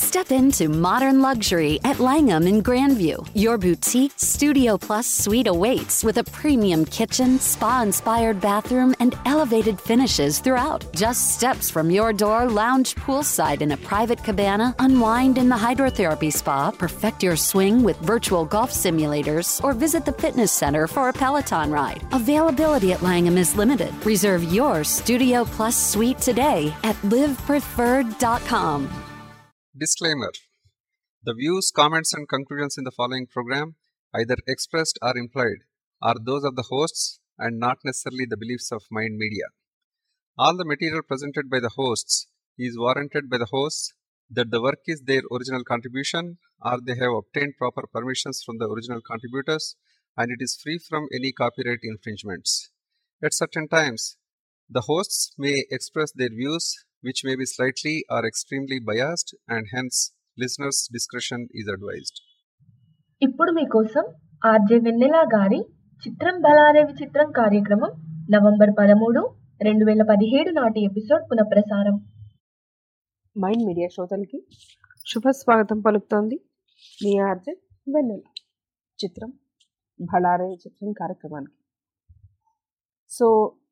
Step into modern luxury at Langham in Grandview. Your boutique Studio Plus suite awaits with a premium kitchen, spa inspired bathroom, and elevated finishes throughout. Just steps from your door, lounge poolside in a private cabana, unwind in the hydrotherapy spa, perfect your swing with virtual golf simulators, or visit the fitness center for a Peloton ride. Availability at Langham is limited. Reserve your Studio Plus suite today at livepreferred.com. Disclaimer The views, comments, and conclusions in the following program, either expressed or implied, are those of the hosts and not necessarily the beliefs of Mind Media. All the material presented by the hosts is warranted by the hosts that the work is their original contribution or they have obtained proper permissions from the original contributors and it is free from any copyright infringements. At certain times, the hosts may express their views which may be slightly or extremely biased and hence listeners' discretion is advised. ఇప్పుడు మీకోసం RJ వెన్నెలా గారి చిత్రం బలారే విచిత్రం కార్యక్రమం November పదమూడు రెండు వేల పదిహేడు నాటి ఎపిసోడ్ పునఃప్రసారం మైండ్ మీడియా శ్రోతలకి శుభ స్వాగతం పలుకుతోంది మీ ఆర్జే వెన్నెల చిత్రం భళారే చిత్రం కార్యక్రమానికి సో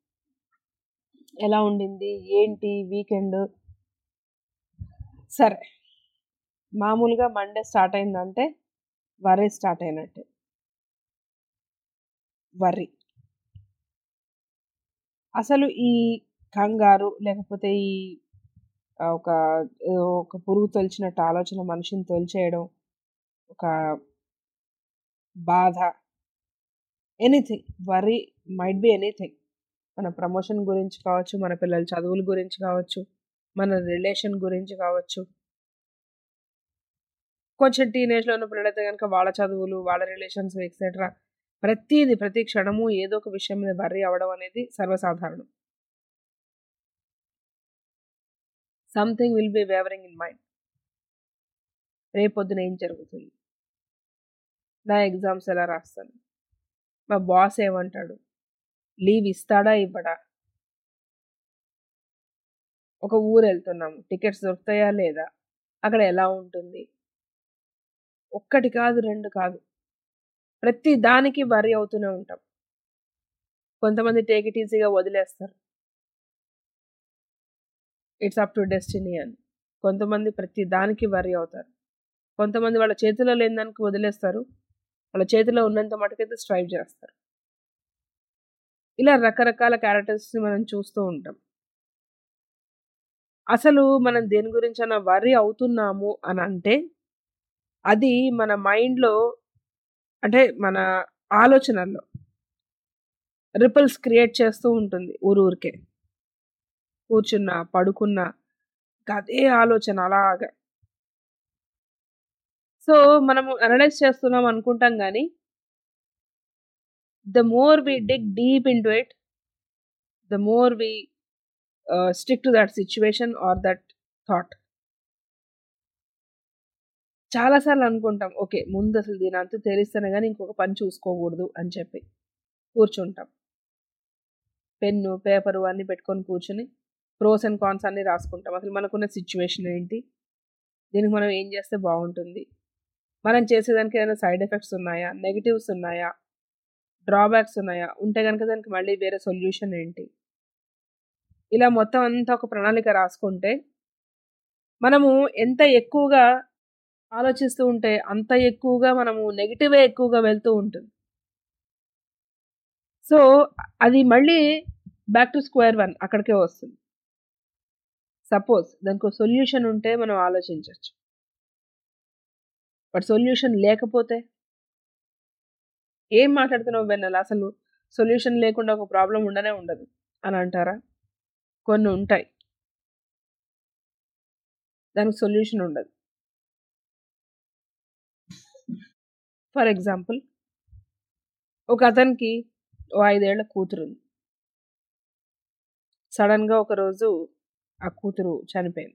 ఎలా ఉండింది ఏంటి వీకెండ్ సరే మామూలుగా మండే స్టార్ట్ అయిందంటే వరే స్టార్ట్ అయినట్టే వర్రి అసలు ఈ కంగారు లేకపోతే ఈ ఆ, ఒక ఏదో ఒక పురుగు తొలిచినట్టు ఆలోచన మనిషిని తొలిచేయడం ఒక బాధ anything worry might be anything మన ప్రమోషన్ గురించి కావచ్చు మన పిల్లల చదువుల గురించి కావచ్చు మన రిలేషన్ గురించి కావచ్చు కొంచెం టీనేజ్లో ఉన్న పిల్లలైతే కనుక వాళ్ళ చదువులు వాళ్ళ రిలేషన్స్ ఎక్సెట్రా ప్రతిదీ ప్రతి క్షణము ఏదో ఒక విషయం మీద వర్రీ అవ్వడం అనేది సర్వసాధారణం something will be wavering in mind రేపొద్దున ఏం జరుగుతుంది నా ఎగ్జామ్స్ ఎలా రాస్తాను మా బాస్ ఏమంటాడు లీవ్ ఇస్తాడా ఇవ్వడా ఒక ఊరు వెళ్తున్నాము టికెట్స్ దొరుకుతాయా లేదా అక్కడ ఎలా ఉంటుంది ఒక్కటి కాదు రెండు కాదు ప్రతి దానికి వరి అవుతూనే ఉంటాం కొంతమంది టేక్ ఇట్ ఈజీగా వదిలేస్తారు ఇట్స్ అప్ టు డెస్టినీ అని కొంతమంది ప్రతి దానికి వరి అవుతారు కొంతమంది వాళ్ళ చేతిలో లేని దానికి వదిలేస్తారు వాళ్ళ చేతిలో ఉన్నంత మటుకైతే స్ట్రైవ్ చేస్తారు ఇలా రకరకాల క్యారెక్టర్స్ మనం చూస్తూ ఉంటాం అసలు మనం దేని గురించి అన్న వరి అవుతున్నాము అని అంటే అది మన మైండ్లో అంటే మన ఆలోచనల్లో రిపల్స్ క్రియేట్ చేస్తూ ఉంటుంది ఊరు ఊరికే కూర్చున్నా పడుకున్నా ఇంకా అదే ఆలోచన అలాగా సో మనము అనలైజ్ చేస్తున్నాం అనుకుంటాం కానీ the more we dig deep into it, the more we uh, stick to that situation or that thought. చాలాసార్లు అనుకుంటాం ఓకే ముందు అసలు దీని అంతా తెలిస్తేనే కానీ ఇంకొక పని చూసుకోకూడదు అని చెప్పి కూర్చుంటాం పెన్ను పేపరు అన్నీ పెట్టుకొని కూర్చుని ప్రోస్ అండ్ కాన్స్ అన్నీ రాసుకుంటాం అసలు మనకున్న సిచ్యువేషన్ ఏంటి దీనికి మనం ఏం చేస్తే బాగుంటుంది మనం చేసేదానికి ఏదైనా సైడ్ ఎఫెక్ట్స్ ఉన్నాయా నెగిటివ్స్ ఉన్నాయా డ్రాబ్యాక్స్ ఉన్నాయా ఉంటే కనుక దానికి మళ్ళీ వేరే సొల్యూషన్ ఏంటి ఇలా మొత్తం అంతా ఒక ప్రణాళిక రాసుకుంటే మనము ఎంత ఎక్కువగా ఆలోచిస్తూ ఉంటే అంత ఎక్కువగా మనము నెగిటివే ఎక్కువగా వెళ్తూ ఉంటుంది సో అది మళ్ళీ బ్యాక్ టు స్క్వేర్ వన్ అక్కడికే వస్తుంది సపోజ్ దానికి సొల్యూషన్ ఉంటే మనం ఆలోచించవచ్చు బట్ సొల్యూషన్ లేకపోతే ఏం మాట్లాడుతున్నావు వెన్నెల అసలు సొల్యూషన్ లేకుండా ఒక ప్రాబ్లం ఉండనే ఉండదు అని అంటారా కొన్ని ఉంటాయి దానికి సొల్యూషన్ ఉండదు ఫర్ ఎగ్జాంపుల్ ఒక అతనికి ఓ ఐదేళ్ల కూతురు ఉంది సడన్గా ఒకరోజు ఆ కూతురు చనిపోయింది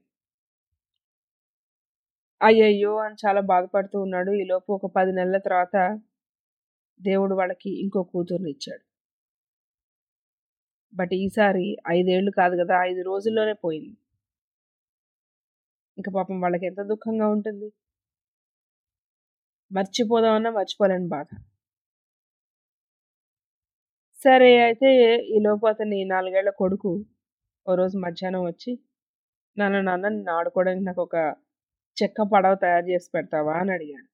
అయ్యయ్యో అని చాలా బాధపడుతూ ఉన్నాడు ఈలోపు ఒక పది నెలల తర్వాత దేవుడు వాళ్ళకి ఇంకో కూతుర్ని ఇచ్చాడు బట్ ఈసారి ఐదేళ్లు కాదు కదా ఐదు రోజుల్లోనే పోయింది ఇంకా పాపం వాళ్ళకి ఎంత దుఃఖంగా ఉంటుంది మర్చిపోదామన్నా మర్చిపోలేని బాధ సరే అయితే ఈ లోపు అతని నాలుగేళ్ల కొడుకు ఓ రోజు మధ్యాహ్నం వచ్చి నాన్న నాన్న నిన్ను ఆడుకోవడానికి నాకు ఒక చెక్క పడవ తయారు చేసి పెడతావా అని అడిగాడు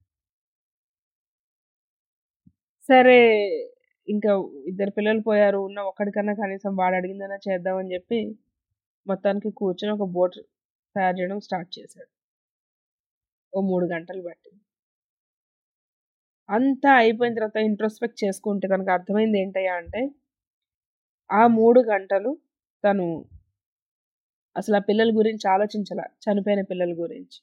సరే ఇంకా ఇద్దరు పిల్లలు పోయారు ఉన్న ఒక్కడికన్నా కనీసం వాడు అడిగిందన్నా చేద్దామని చెప్పి మొత్తానికి కూర్చొని ఒక బోట్ తయారు చేయడం స్టార్ట్ చేశాడు ఓ మూడు గంటలు పట్టింది అంతా అయిపోయిన తర్వాత ఇంట్రోస్పెక్ట్ చేసుకుంటే తనకు అర్థమైంది ఏంటయ్యా అంటే ఆ మూడు గంటలు తను అసలు ఆ పిల్లల గురించి ఆలోచించాల చనిపోయిన పిల్లల గురించి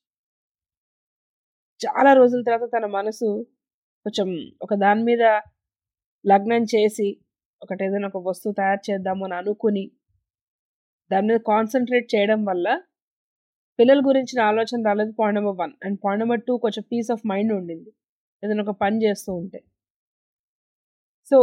చాలా రోజుల తర్వాత తన మనసు కొంచెం ఒక దాని మీద లగ్నం చేసి ఒకటి ఏదైనా ఒక వస్తువు తయారు చేద్దాము అని అనుకుని దాని మీద కాన్సన్ట్రేట్ చేయడం వల్ల పిల్లల గురించిన ఆలోచన రాలేదు point number one and point number two కొంచెం పీస్ ఆఫ్ మైండ్ ఉండింది ఏదైనా ఒక పని చేస్తూ ఉంటే so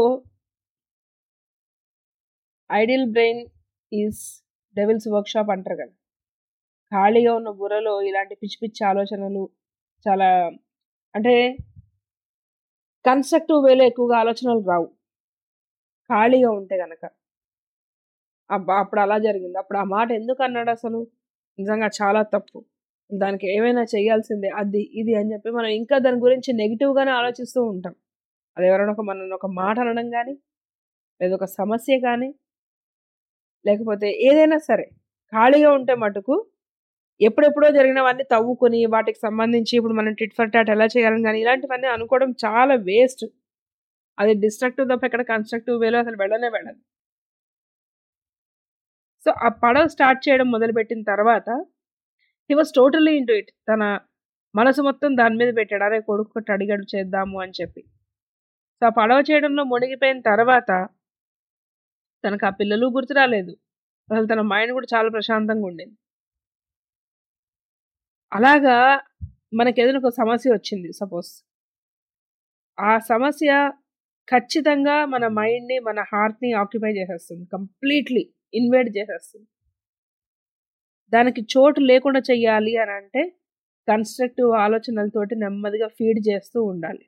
idle brain is devil's workshop అంటారు కదా ఖాళీగా ఉన్న బుర్రలో ఇలాంటి పిచ్చి పిచ్చి ఆలోచనలు చాలా అంటే కన్స్ట్రక్టివ్ వేలో ఎక్కువగా ఆలోచనలు రావు ఖాళీగా ఉంటే గనక అబ్బా అప్పుడు అలా జరిగింది అప్పుడు ఆ మాట ఎందుకు అన్నాడు అసలు నిజంగా చాలా తప్పు దానికి ఏమైనా చేయాల్సిందే అది ఇది అని చెప్పి మనం ఇంకా దాని గురించి నెగిటివ్గానే ఆలోచిస్తూ ఉంటాం అది ఎవరైనా ఒక మనం ఒక మాట అనడం కానీ లేదా ఒక సమస్య కానీ లేకపోతే ఏదైనా సరే ఖాళీగా ఉంటే మటుకు ఎప్పుడెప్పుడో జరిగినవన్నీ తవ్వుకొని వాటికి సంబంధించి ఇప్పుడు మనం టిట్ ఫర్ టాట్ ఎలా చేయాలని కానీ ఇలాంటివన్నీ అనుకోవడం చాలా వేస్ట్ అది డిస్ట్రక్టివ్ తప్ప ఎక్కడ కన్స్ట్రక్టివ్ వేలో అసలు వెళ్ళనే వెళ్ళదు సో ఆ పడవ స్టార్ట్ చేయడం మొదలుపెట్టిన తర్వాత he was totally into it తన మనసు మొత్తం దాని మీద పెట్టాడు అరే కొడుకు అడిగాడు చేద్దాము అని చెప్పి సో ఆ పడవ చేయడంలో మునిగిపోయిన తర్వాత తనకు ఆ పిల్లలు గుర్తు రాలేదు అసలు తన మైండ్ కూడా చాలా ప్రశాంతంగా ఉండేది అలాగా మనకి ఏదైనా ఒక సమస్య వచ్చింది సపోజ్ ఆ సమస్య ఖచ్చితంగా మన మైండ్ని మన హార్ట్ని ఆక్యుపై చేసేస్తుంది కంప్లీట్లీ ఇన్వైట్ చేసేస్తుంది దానికి చోటు లేకుండా చెయ్యాలి అని అంటే కన్స్ట్రక్టివ్ ఆలోచనలతోటి నెమ్మదిగా ఫీడ్ చేస్తూ ఉండాలి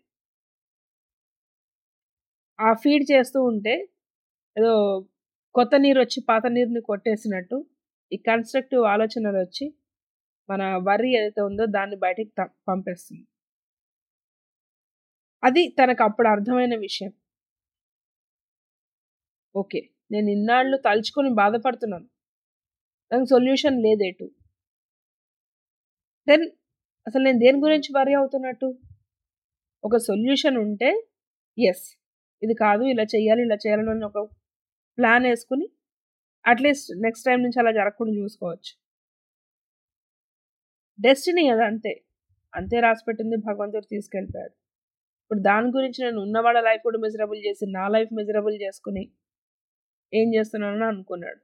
ఆ ఫీడ్ చేస్తూ ఉంటే ఏదో కొత్త నీరు వచ్చి పాత నీరుని కొట్టేసినట్టు ఈ కన్స్ట్రక్టివ్ ఆలోచనలు వచ్చి మన వర్రీ ఏదైతే ఉందో దాన్ని బయటికి పంపేస్తుంది అది తనకు అప్పుడు అర్థమైన విషయం ఓకే నేను ఇన్నాళ్ళు తలుచుకొని బాధపడుతున్నాను దానికి సొల్యూషన్ లేదేటు దెన్ అసలు నేను దేని గురించి వరి అవుతున్నట్టు ఒక సొల్యూషన్ ఉంటే ఎస్ ఇది కాదు ఇలా చేయాలి ఇలా చేయాలని ఒక ప్లాన్ వేసుకుని అట్లీస్ట్ నెక్స్ట్ టైం నుంచి అలా జరగకుండా చూసుకోవచ్చు డెస్టినీ అది అంతే అంతే రాసిపెట్టింది భగవంతుడు తీసుకెళ్ళిపోయాడు ఇప్పుడు దాని గురించి నేను ఉన్నవాళ్ళ లైఫ్ కూడా మిజరబుల్ చేసి నా లైఫ్ మిజరబుల్ చేసుకుని ఏం చేస్తున్నానని అనుకున్నాడు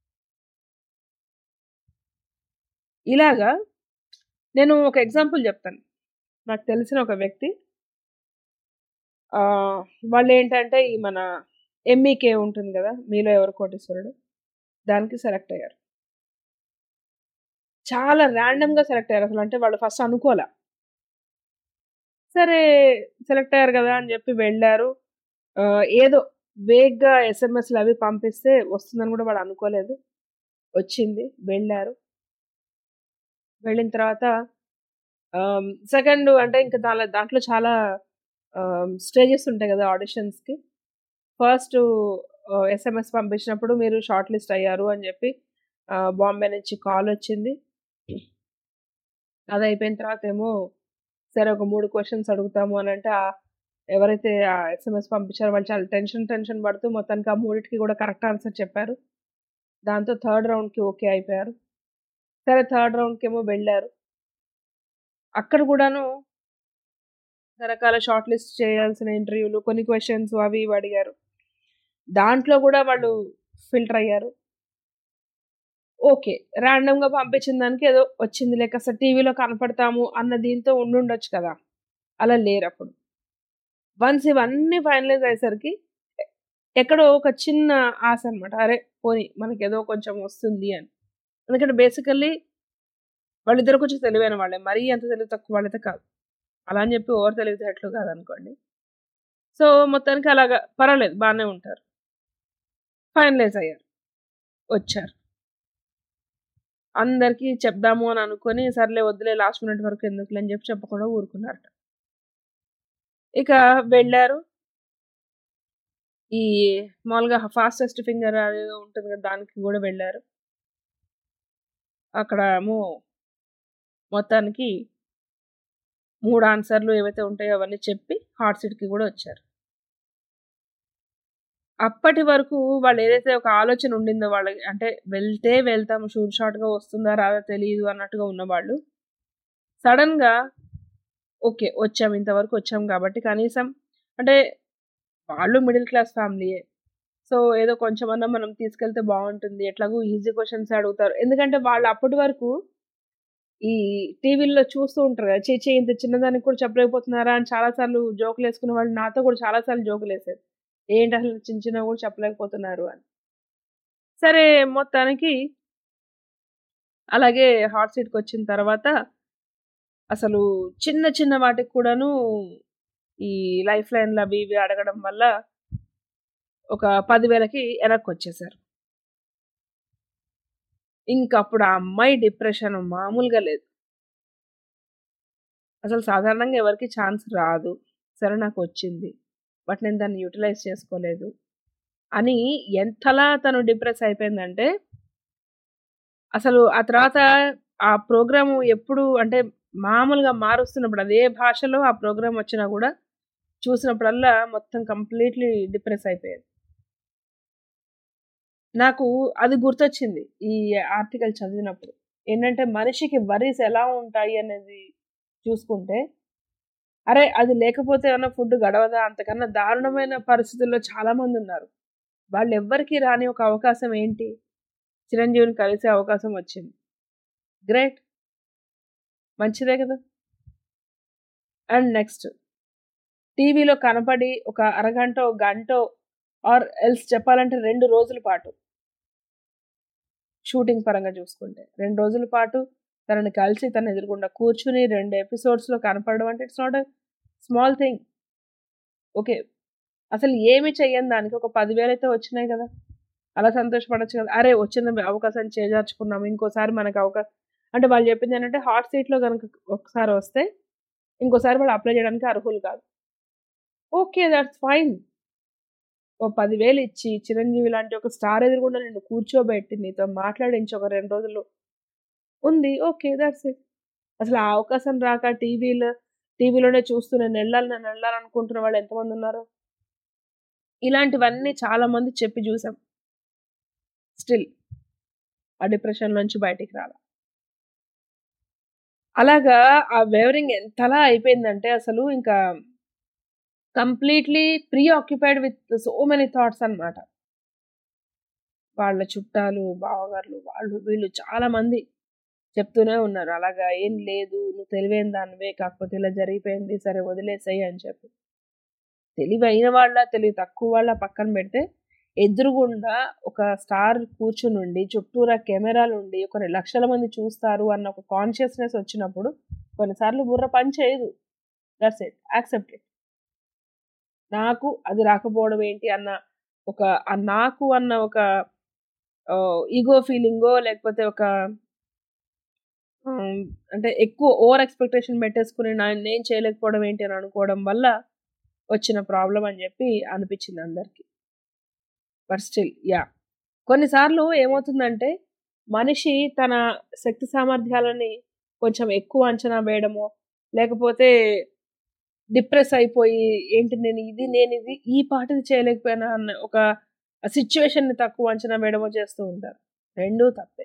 ఇలాగా నేను ఒక ఎగ్జాంపుల్ చెప్తాను నాకు తెలిసిన ఒక వ్యక్తి వాళ్ళు ఏంటంటే ఈ మన ఎంఈకే ఉంటుంది కదా మీలో ఎవరు కోటేశ్వరుడు దానికి సెలెక్ట్ అయ్యారు చాలా ర్యాండమ్గా సెలెక్ట్ అయ్యారు అసలు అంటే వాళ్ళు ఫస్ట్ అనుకోలే సరే సెలెక్ట్ అయ్యారు కదా అని చెప్పి వెళ్ళారు ఏదో వేగ్గా ఎస్ఎంఎస్లు అవి పంపిస్తే వస్తుందని కూడా వాడు అనుకోలేదు వచ్చింది వెళ్ళారు వెళ్ళిన తర్వాత సెకండ్ అంటే ఇంకా దాని దాంట్లో చాలా స్టేజెస్ ఉంటాయి కదా ఆడిషన్స్కి ఫస్ట్ ఎస్ఎంఎస్ పంపించినప్పుడు మీరు షార్ట్ లిస్ట్ అయ్యారు అని చెప్పి బాంబే నుంచి కాల్ వచ్చింది అది అయిపోయిన తర్వాత ఏమో సరే ఒక మూడు క్వశ్చన్స్ అడుగుతాము అని అంటే ఎవరైతే ఆ ఎస్ఎంఎస్ పంపించారో వాళ్ళు చాలా టెన్షన్ టెన్షన్ పడుతూ మొత్తానికి ఆ మూడింటికి కూడా కరెక్ట్ ఆన్సర్ చెప్పారు దాంతో థర్డ్ రౌండ్కి ఓకే అయిపోయారు సరే థర్డ్ రౌండ్కి ఏమో వెళ్ళారు అక్కడ కూడాను రకరకాల షార్ట్ లిస్ట్ చేయాల్సిన ఇంటర్వ్యూలు కొన్ని క్వశ్చన్స్ అవి ఇవి అడిగారు దాంట్లో కూడా వాళ్ళు ఫిల్టర్ అయ్యారు ఓకే ర్యాండమ్గా పంపించిన దానికి ఏదో వచ్చింది లేక అసలు టీవీలో కనపడతాము అన్న దీంతో ఉండుండొచ్చు కదా అలా లేరు అప్పుడు వన్స్ ఇవన్నీ ఫైనలైజ్ అయ్యేసరికి ఎక్కడో ఒక చిన్న ఆశ అనమాట అరే పోనీ మనకి ఏదో కొంచెం వస్తుంది అని ఎందుకంటే బేసికల్లీ వాళ్ళిద్దరు కొంచెం తెలివైన వాళ్ళే మరీ అంత తెలివి తక్కువ వాళ్ళైతే కాదు అలా అని చెప్పి ఓవర్ తెలివితేటలు కాదు అనుకోండి సో మొత్తానికి అలాగా పర్వాలేదు బాగానే ఉంటారు ఫైనలైజ్ అయ్యారు వచ్చారు అందరికీ చెప్దాము అని అనుకొని సర్లే వద్దులే లాస్ట్ మినిట్ వరకు ఎందుకులే అని చెప్పి చెప్పకుండా ఊరుకున్నారట ఇక వెళ్ళారు ఈ మామూలుగా ఫాస్టెస్ట్ ఫింగర్ అది ఉంటుంది కదా దానికి కూడా వెళ్ళారు అక్కడ ఏమో మొత్తానికి మూడు ఆన్సర్లు ఏవైతే ఉంటాయో అవన్నీ చెప్పి హాట్ సీట్కి కూడా వచ్చారు అప్పటి వరకు వాళ్ళు ఏదైతే ఒక ఆలోచన ఉండిందో వాళ్ళకి అంటే వెళ్తే వెళ్తాము షూర్ షార్ట్గా వస్తుందా రాదా తెలియదు అన్నట్టుగా ఉన్నవాళ్ళు సడన్గా ఓకే వచ్చాం ఇంతవరకు వచ్చాం కాబట్టి కనీసం అంటే వాళ్ళు మిడిల్ క్లాస్ ఫ్యామిలీయే సో ఏదో కొంచెమన్నా మనం తీసుకెళ్తే బాగుంటుంది ఎట్లాగో ఈజీ క్వశ్చన్స్ అడుగుతారు ఎందుకంటే వాళ్ళు అప్పటి వరకు ఈ టీవీల్లో చూస్తూ ఉంటారు కదా చేచే ఇంత చిన్నదానికి కూడా చెప్పలేకపోతున్నారా అని చాలాసార్లు జోకులు వేసుకున్న వాళ్ళు నాతో కూడా చాలాసార్లు జోకులు వేసారు ఏంటి అసలు చిన్న చిన్న కూడా చెప్పలేకపోతున్నారు అని సరే మొత్తానికి అలాగే హాట్ సీట్కి వచ్చిన తర్వాత అసలు చిన్న చిన్న వాటికి కూడాను ఈ లైఫ్ లైన్లు అవి ఇవి అడగడం వల్ల ఒక పదివేలకి వెనక్కి వచ్చేసారు ఇంకప్పుడు ఆ అమ్మాయి డిప్రెషన్ మామూలుగా లేదు అసలు సాధారణంగా ఎవరికి ఛాన్స్ రాదు సరే నాకు వచ్చింది బట్ నేను దాన్ని యూటిలైజ్ చేసుకోలేదు అని ఎంతలా తను డిప్రెస్ అయిపోయిందంటే అసలు ఆ తర్వాత ఆ ప్రోగ్రాము ఎప్పుడు అంటే మామూలుగా మారుస్తున్నప్పుడు అదే భాషలో ఆ ప్రోగ్రామ్ వచ్చినా కూడా చూసినప్పుడల్లా మొత్తం కంప్లీట్లీ డిప్రెస్ అయిపోయేది నాకు అది గుర్తొచ్చింది ఈ ఆర్టికల్ చదివినప్పుడు ఏంటంటే మనిషికి వరీస్ ఎలా ఉంటాయి అనేది చూసుకుంటే అరే అది లేకపోతే ఏమన్నా ఫుడ్ గడవదా అంతకన్నా దారుణమైన పరిస్థితుల్లో చాలామంది ఉన్నారు వాళ్ళు ఎవ్వరికీ రాని ఒక అవకాశం ఏంటి చిరంజీవిని కలిసే అవకాశం వచ్చింది గ్రేట్ మంచిదే కదా అండ్ నెక్స్ట్ టీవీలో కనపడి ఒక అరగంట గంట ఆర్ ఎల్స్ చెప్పాలంటే రెండు రోజుల పాటు షూటింగ్ పరంగా చూసుకుంటే రెండు రోజుల పాటు తనని కలిసి తన ఎదురుగుండా కూర్చుని రెండు ఎపిసోడ్స్లో కనపడడం అంటే it's not a small thing okay అసలు ఏమి చెయ్యని దానికి ఒక పదివేలు అయితే వచ్చినాయి కదా అలా సంతోషపడచ్చు కదా అరే వచ్చిన అవకాశాన్ని చేజార్చుకున్నాము ఇంకోసారి మనకు అవకాశం అంటే వాళ్ళు చెప్పింది ఏంటంటే హాట్ సీట్లో కనుక ఒకసారి వస్తే ఇంకోసారి వాళ్ళు అప్లై చేయడానికి అర్హులు కాదు ఓకే దట్స్ ఫైన్ ఓ పదివేలు ఇచ్చి చిరంజీవి లాంటి ఒక స్టార్ ఎదురుగుండా నిన్ను కూర్చోబెట్టి నీతో మాట్లాడించి ఒక రెండు రోజులు ఉంది ఓకే దట్స్ ఇట్ అసలు ఆ అవకాశం రాక టీవీలో టీవీలోనే చూస్తూ నేను వెళ్ళాలి నేను వెళ్ళాలనుకుంటున్న వాళ్ళు ఎంతమంది ఉన్నారు ఇలాంటివన్నీ చాలా మంది చెప్పి చూసాం స్టిల్ ఆ డిప్రెషన్ నుంచి బయటికి రాల అలాగా ఆ వేవరింగ్ ఎంతలా అయిపోయిందంటే అసలు ఇంకా completely preoccupied with so many thoughts అనమాట వాళ్ళ చుట్టాలు బావగారులు వాళ్ళు వీళ్ళు చాలా మంది చెప్తూనే ఉన్నారు అలాగా ఏం లేదు నువ్వు తెలివైన దానివే కాకపోతే ఇలా జరిగిపోయింది సరే వదిలేసాయి అని చెప్పి తెలివైన వాళ్ళ తెలివి తక్కువ వాళ్ళ పక్కన పెడితే ఎదురుగుండా ఒక స్టార్ కూర్చునుండి చుట్టూరా కెమెరాలు ఉండి కొన్ని లక్షల మంది చూస్తారు అన్న ఒక కాన్షియస్నెస్ వచ్చినప్పుడు కొన్నిసార్లు బుర్ర పని చేయదు దట్స్ ఇట్ యాక్సెప్ట్ ఇట్ నాకు అది రాకపోవడం ఏంటి అన్న ఒక ఆ నాకు అన్న ఒక ఈగో ఫీలింగో లేకపోతే ఒక అంటే ఎక్కువ ఓవర్ ఎక్స్పెక్టేషన్ పెట్టేసుకుని నేను చేయలేకపోవడం ఏంటి అని అనుకోవడం వల్ల వచ్చిన ప్రాబ్లం అని చెప్పి అనిపించింది అందరికీ బట్ స్టిల్ యా కొన్నిసార్లు ఏమవుతుందంటే మనిషి తన శక్తి సామర్థ్యాలని కొంచెం ఎక్కువ అంచనా వేయడమో లేకపోతే డిప్రెస్ అయిపోయి ఏంటి నేను ఇది నేను ఇది ఈ పాటది చేయలేకపోయినా అన్న ఒక సిచ్యువేషన్ని తక్కువ అంచనా వేయడమో చేస్తూ ఉంటారు రెండూ తప్పే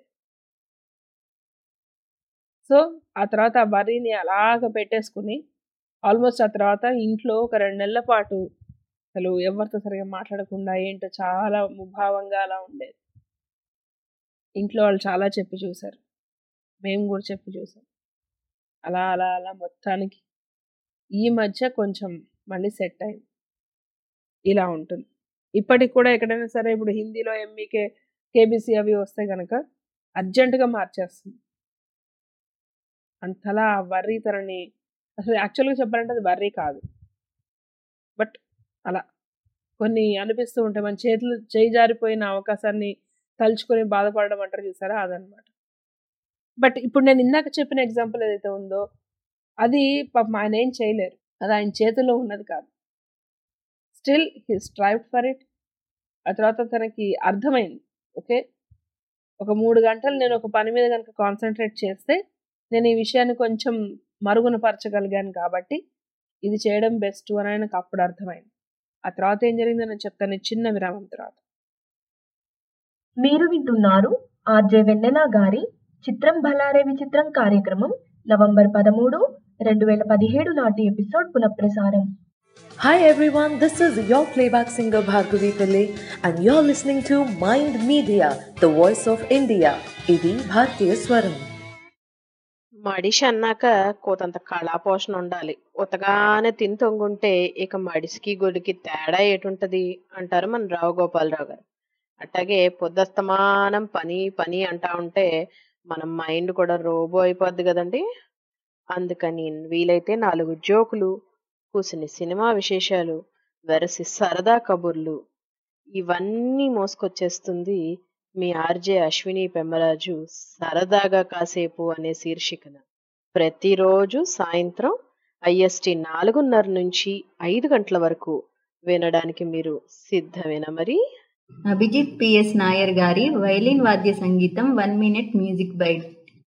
సో ఆ తర్వాత ఆ వరిని అలాగ పెట్టేసుకుని ఆల్మోస్ట్ ఆ తర్వాత ఇంట్లో ఒక రెండు నెలల పాటు అసలు ఎవరితో సరిగా మాట్లాడకుండా ఏంటో చాలా ముభావంగా అలా ఉండేది ఇంట్లో వాళ్ళు చాలా చెప్పి చూశారు మేము కూడా చెప్పి చూసాం అలా అలా అలా మొత్తానికి ఈ మధ్య కొంచెం మళ్ళీ సెట్ అయింది ఇలా ఉంటుంది ఇప్పటికి కూడా ఎక్కడైనా సరే ఇప్పుడు హిందీలో ఎంఈకే కేబీసీ అవి వస్తే కనుక అర్జెంటుగా మార్చేస్తుంది అంతలా వర్రీ తనని అసలు యాక్చువల్గా చెప్పాలంటే అది వర్రీ కాదు బట్ అలా కొన్ని అనిపిస్తూ ఉంటాయి మన చేతులు చేయి జారిపోయిన అవకాశాన్ని తలుచుకొని బాధపడడం అంటారు చూసారా అదనమాట బట్ ఇప్పుడు నేను ఇందాక చెప్పిన ఎగ్జాంపుల్ ఏదైతే ఉందో అది పాపం ఆయన ఏం చేయలేరు అది ఆయన చేతిలో ఉన్నది కాదు still he strive for it ఆ తర్వాత తనకి అర్థమైంది ఓకే ఒక మూడు గంటలు నేను ఒక పని మీద కనుక కాన్సన్ట్రేట్ చేస్తే నేను ఈ విషయాన్ని కొంచెం మరుగున పరచగలిగాను కాబట్టి ఇది చేయడం బెస్ట్ అని ఆయనకు అప్పుడు అర్థమైంది ఆ తర్వాత ఏం జరిగిందో నేను చెప్తాను ఈ చిన్న విరామం తర్వాత మీరు వింటున్నారు ఆర్జే వెన్నెల గారి చిత్రం భలారే విచిత్రం కార్యక్రమం నవంబర్ పదమూడు రెండు వేల పదిహేడు నాటి ఎపిసోడ్ పునఃప్రసారం Hi everyone, this is your playback singer Bhargavi Pillai and you're listening to Mind Media, the voice of India. ఇది భారతీయ స్వరం మడిషి అన్నాక కోతంత కళాపోషణ ఉండాలి ఉతగానే తిని తొంగుంటే ఇక మడిసికి గొడికి తేడా ఏటుంటది అంటారు మన రావు గోపాలరావు గారు అట్లాగే పొద్దస్తమానం పని పని అంటా ఉంటే మన మైండ్ కూడా రోబో అయిపోద్ది కదండి అందుకని వీలైతే నాలుగు జోకులు కూసిని సినిమా విశేషాలు వెరసి సరదా కబుర్లు ఇవన్నీ మోసుకొచ్చేస్తుంది మీ ఆర్జే అశ్విని పెమ్మరాజు సరదాగా కాసేపు అనే శీర్షికన ప్రతిరోజు సాయంత్రం ఐఎస్టి నాలుగున్నర నుంచి ఐదు గంటల వరకు వినడానికి మీరు సిద్ధమేనా మరి అభిజిత్ పిఎస్ నాయర్ గారి వైలిన్ వాద్య సంగీతం one minute music byte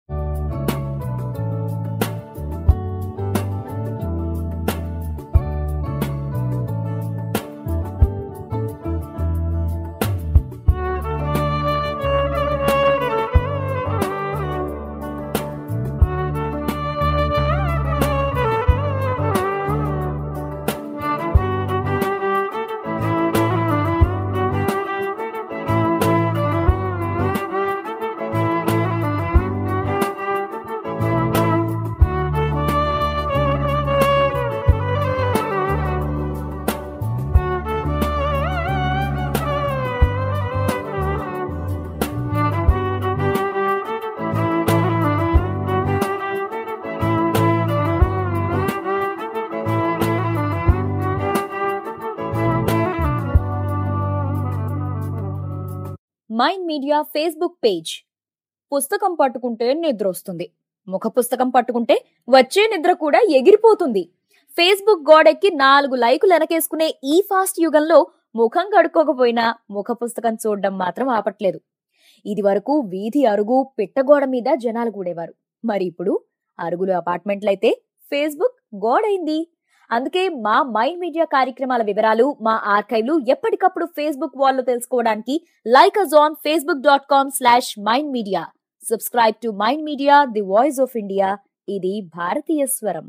mind media Facebook page పుస్తకం పట్టుకుంటే నిద్ర వస్తుంది ముఖ పుస్తకం పట్టుకుంటే వచ్చే నిద్ర కూడా ఎగిరిపోతుంది ఫేస్బుక్ గోడెక్కి నాలుగు లైకులు వెనకేసుకునే ఈ ఫాస్ట్ యుగంలో ముఖం కడుక్కోకపోయినా ముఖ పుస్తకం చూడడం మాత్రం ఆపట్లేదు ఇది వరకు వీధి అరుగు పిట్టగోడ మీద జనాలు కూడేవారు మరి ఇప్పుడు అరుగులు అపార్ట్మెంట్లయితే ఫేస్బుక్ గోడైంది అందుకే మా మైండ్ మీడియా కార్యక్రమాల వివరాలు మా ఆర్కైవ్లు ఎప్పటికప్పుడు ఫేస్బుక్ వాల్లో తెలుసుకోవడానికి like us on Facebook dot com slash mind media subscribe to mind media the voice of India ఇది భారతీయ స్వరం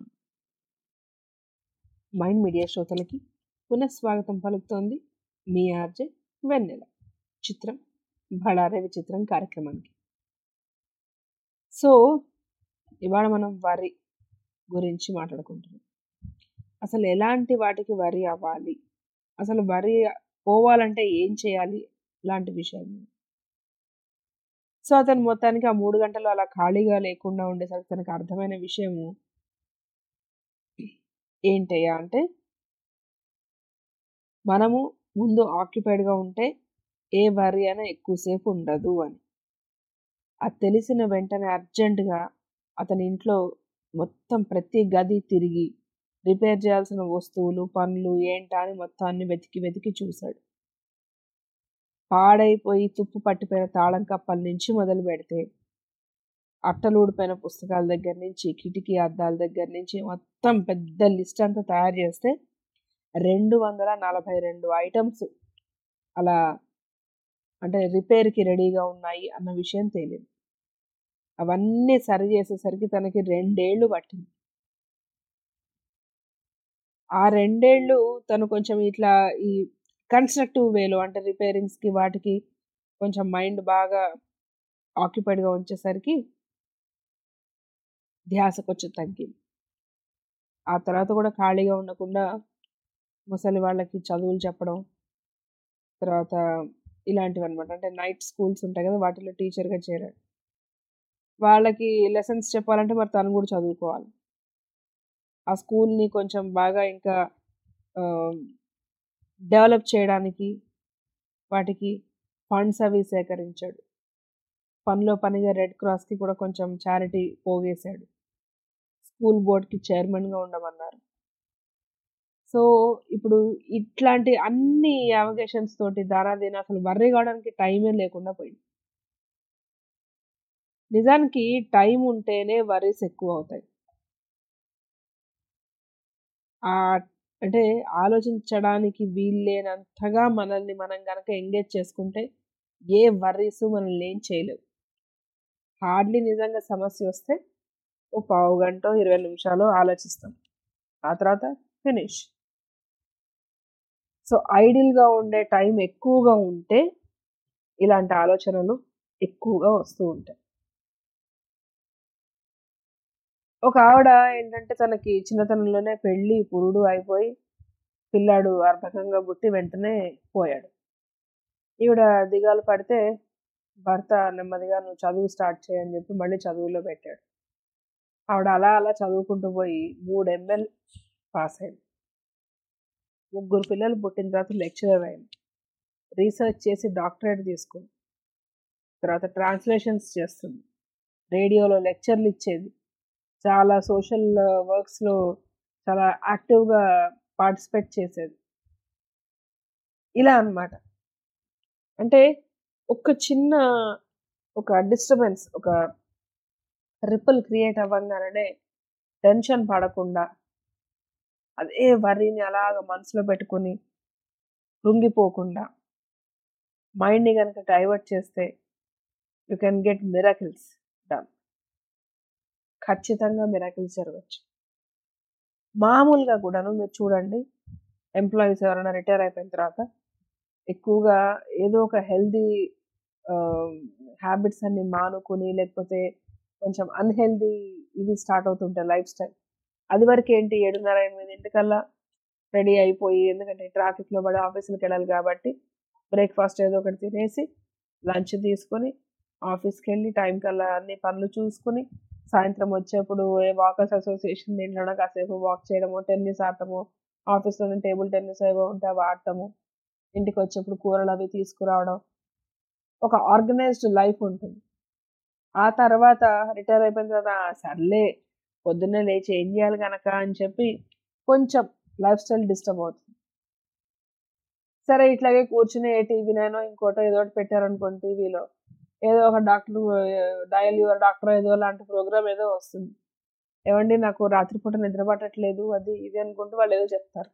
మైండ్ మీడియా శ్రోతలకి పునఃస్వాగతం పలుకుతోంది మీ ఆర్జే వెన్నెల చిత్రం బడారే విచిత్రం కార్యక్రమానికి సో ఇవాళ మనం వరి గురించి మాట్లాడుకుంటున్నాం అసలు ఎలాంటి వాటికి వరి అవ్వాలి అసలు వరి పోవాలంటే ఏం చేయాలి ఇలాంటి విషయాలు సో అతను మొత్తానికి ఆ మూడు గంటలు అలా ఖాళీగా లేకుండా ఉండేసరికి తనకు అర్థమైన విషయము ఏంటయ్యా అంటే మనము ముందు ఆక్యుపైడ్గా ఉంటే ఏ వరి అయినా ఎక్కువసేపు ఉండదు అని అది తెలిసిన వెంటనే అర్జెంటుగా అతని ఇంట్లో మొత్తం ప్రతి గది తిరిగి రిపేర్ చేయాల్సిన వస్తువులు పనులు ఏంటా అని మొత్తాన్ని వెతికి వెతికి చూశాడు పాడైపోయి తుప్పు పట్టిపోయిన తాళం కప్పల నుంచి మొదలు పెడితే అట్టలు ఊడిపోయిన పుస్తకాల దగ్గర నుంచి కిటికీ అద్దాల దగ్గర నుంచి మొత్తం పెద్ద లిస్ట్ అంతా తయారు చేస్తే రెండు వందల నలభై రెండు ఐటమ్స్ అలా అంటే రిపేర్కి రెడీగా ఉన్నాయి అన్న విషయం తెలియదు అవన్నీ సరి చేసేసరికి తనకి రెండేళ్లు పట్టింది ఆ రెండేళ్ళు తను కొంచెం ఇట్లా ఈ కన్స్ట్రక్టివ్ వేలో అంటే రిపేరింగ్స్కి వాటికి కొంచెం మైండ్ బాగా ఆక్యుపైడ్గా ఉంచేసరికి ధ్యాస కొంచెం తగ్గింది ఆ తర్వాత కూడా ఖాళీగా ఉండకుండా ముసలి వాళ్ళకి చదువులు చెప్పడం తర్వాత ఇలాంటివి అనమాట అంటే నైట్ స్కూల్స్ ఉంటాయి కదా వాటిలో టీచర్గా చేరాడు వాళ్ళకి లెసన్స్ చెప్పాలంటే మరి తను కూడా చదువుకోవాలి ఆ స్కూల్ని కొంచెం బాగా ఇంకా డెవలప్ చేయడానికి వాటికి ఫండ్స్ అవి సేకరించాడు పనిలో పనిగా రెడ్ క్రాస్కి కూడా కొంచెం చారిటీ పోగేశాడు స్కూల్ బోర్డ్కి చైర్మన్గా ఉండమన్నారు సో ఇప్పుడు ఇట్లాంటి అన్ని అవగేషన్స్ తోటి దానాదీన అసలు వర్రీ కావడానికి టైమే లేకుండా పోయింది నిజానికి టైం ఉంటేనే వరీస్ ఎక్కువ అవుతాయి ఆ అంటే ఆలోచించడానికి వీల్లేనంతగా మనల్ని మనం కనుక ఎంగేజ్ చేసుకుంటే ఏ వర్రీస్ మనల్ని ఏం చేయలేవు హార్డ్లీ నిజంగా సమస్య వస్తే ఓ పావు గంట ఇరవై నిమిషాలు ఆలోచిస్తాం ఆ తర్వాత ఫినిష్ సో ఐడియల్గా ఉండే టైం ఎక్కువగా ఉంటే ఇలాంటి ఆలోచనలు ఎక్కువగా వస్తూ ఉంటాయి ఒక ఆవిడ ఏంటంటే తనకి చిన్నతనంలోనే పెళ్ళి పురుడు అయిపోయి పిల్లాడు అర్భకంగా పుట్టి వెంటనే పోయాడు ఈవిడ దిగాలు పడితే భర్త నెమ్మదిగా నువ్వు చదువు స్టార్ట్ చేయని చెప్పి మళ్ళీ చదువులో పెట్టాడు ఆవిడ అలా అలా చదువుకుంటూ పోయి మూడు ఎంఎల్ పాస్ అయింది ముగ్గురు పిల్లలు పుట్టిన తర్వాత లెక్చరర్ అయింది రీసెర్చ్ చేసి డాక్టరేట్ తీసుకుంది తర్వాత ట్రాన్స్లేషన్స్ చేస్తుంది రేడియోలో లెక్చర్లు ఇచ్చేది చాలా సోషల్ వర్క్స్లో చాలా యాక్టివ్గా పార్టిసిపేట్ చేసేది ఇలా అన్నమాట అంటే ఒక చిన్న ఒక డిస్టర్బెన్స్ ఒక రిపుల్ క్రియేట్ అవ్వగానే టెన్షన్ పడకుండా అదే వరిని అలాగ మనసులో పెట్టుకొని కృంగిపోకుండా మైండ్ని కనుక డైవర్ట్ చేస్తే you can get miracles done ఖచ్చితంగా మిరాకిల్స్ జరగచ్చు మామూలుగా కూడాను మీరు చూడండి ఎంప్లాయీస్ ఎవరైనా రిటైర్ అయిపోయిన తర్వాత ఎక్కువగా ఏదో ఒక హెల్దీ హ్యాబిట్స్ అన్ని మానుకొని లేకపోతే కొంచెం అన్హెల్దీ ఇది స్టార్ట్ అవుతుంటాయి లైఫ్ స్టైల్ అది వరకు ఏంటి ఏడున్నర ఎనిమిది ఇంటికల్లా రెడీ అయిపోయి ఎందుకంటే ట్రాఫిక్లో పడి ఆఫీసులకు వెళ్ళాలి కాబట్టి బ్రేక్ఫాస్ట్ ఏదో ఒకటి తినేసి లంచ్ తీసుకొని ఆఫీస్కి వెళ్ళి టైం కల్లా అన్ని పనులు చూసుకుని సాయంత్రం వచ్చేప్పుడు ఏ వాకర్స్ అసోసియేషన్ దీంట్లో కాసేపు వాక్ చేయడము టెన్నిస్ ఆడటము ఆఫీస్లోనే టేబుల్ టెన్నిస్ ఏవో ఉంటే అవి ఆడటము ఇంటికి వచ్చేప్పుడు కూరలు అవి తీసుకురావడం ఒక ఆర్గనైజ్డ్ లైఫ్ ఉంటుంది ఆ తర్వాత రిటైర్ అయిపోయిన తర్వాత సర్లే పొద్దున్నే లేచి ఏం చేయాలి కనుక అని చెప్పి కొంచెం లైఫ్ స్టైల్ డిస్టర్బ్ అవుతుంది సరే ఇట్లాగే కూర్చుని ఏ టీవీనైనా ఇంకోటో ఏదో ఒకటి పెట్టారనుకోండి టీవీలో ఏదో ఒక డాక్టర్ డయల్ యువర్ డాక్టర్ ఏదో లాంటి ప్రోగ్రామ్ ఏదో వస్తుంది ఏమండి నాకు రాత్రిపూట నిద్ర పట్టట్లేదు అది ఇది అనుకుంటూ వాళ్ళు ఏదో చెప్తారు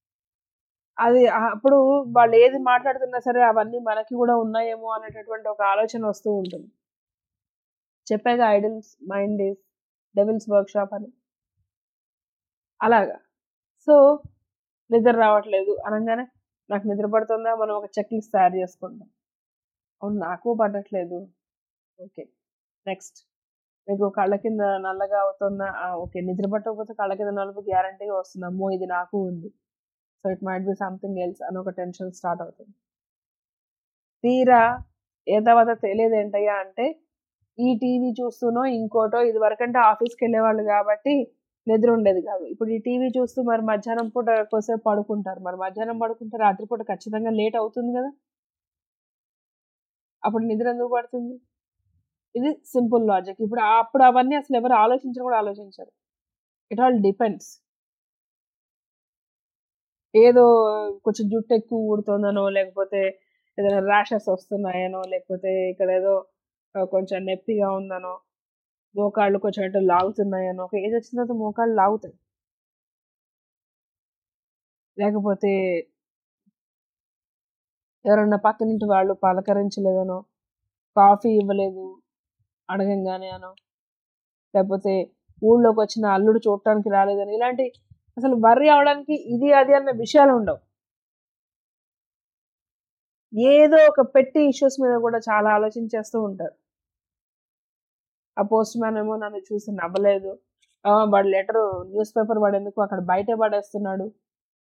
అది అప్పుడు వాళ్ళు ఏది మాట్లాడుతున్నా సరే అవన్నీ మనకి కూడా ఉన్నాయేమో అనేటటువంటి ఒక ఆలోచన వస్తూ ఉంటుంది చెప్పాక idle's mind is devil's workshop అని అలాగా సో నిద్ర రావట్లేదు అనగానే నాకు నిద్ర పడుతుందా మనం ఒక చెక్ లిస్ట్ తయారు చేసుకుంటాం అవును నాకు పడట్లేదు ఓకే నెక్స్ట్ మీకు కళ్ళ కింద నల్లగా అవుతుందా ఓకే నిద్ర పట్టకపోతే కళ్ళ కింద నలుపు గ్యారంటీగా వస్తుంది అమ్మో ఇది నాకు ఉంది so it might be something else అని ఒక టెన్షన్ స్టార్ట్ అవుతుంది తీరా ఏ తర్వాత తెలియదు ఏంటయ్యా అంటే ఈ టీవీ చూస్తూనో ఇంకోటో ఇది వరకంటే ఆఫీస్కి వెళ్ళేవాళ్ళు కాబట్టి నిద్ర ఉండేది కాదు ఇప్పుడు ఈ టీవీ చూస్తూ మరి మధ్యాహ్నం పూట కోసేపు పడుకుంటారు మరి మధ్యాహ్నం పడుకుంటే రాత్రిపూట ఖచ్చితంగా లేట్ అవుతుంది కదా అప్పుడు నిద్ర ఎందుకు పడుతుంది ఇది సింపుల్ లాజిక్ ఇప్పుడు అప్పుడు అవన్నీ అసలు ఎవరు ఆలోచించరు కూడా ఆలోచించరు ఇట్ ఆల్ డిపెండ్స్ ఏదో కొంచెం జుట్టు ఎక్కువ ఊడుతుందనో లేకపోతే ఏదైనా ర్యాషెస్ వస్తున్నాయనో లేకపోతే ఇక్కడ ఏదో కొంచెం నొప్పిగా ఉందనో మోకాళ్ళు కొంచెం అంటే లాగుతున్నాయనో ఒక ఏజ్ వచ్చిన తర్వాత మోకాళ్ళు లాగుతాయి లేకపోతే ఎవరన్నా పక్కనింటి వాళ్ళు పలకరించలేదనో కాఫీ ఇవ్వలేదు అడగంగానే అనో లేకపోతే ఊళ్ళోకి వచ్చిన అల్లుడు చూడటానికి రాలేదని ఇలాంటి అసలు వర్రీ అవడానికి ఇది అది అన్న విషయాలు ఉండవు ఏదో ఒక పెట్టి ఇష్యూస్ మీద కూడా చాలా ఆలోచించేస్తూ ఉంటారు ఆ పోస్ట్ మ్యాన్ ఏమో నన్ను చూసి నవ్వలేదు వాడు లెటర్ న్యూస్ పేపర్ వాడేందుకు అక్కడ బయటే పడేస్తున్నాడు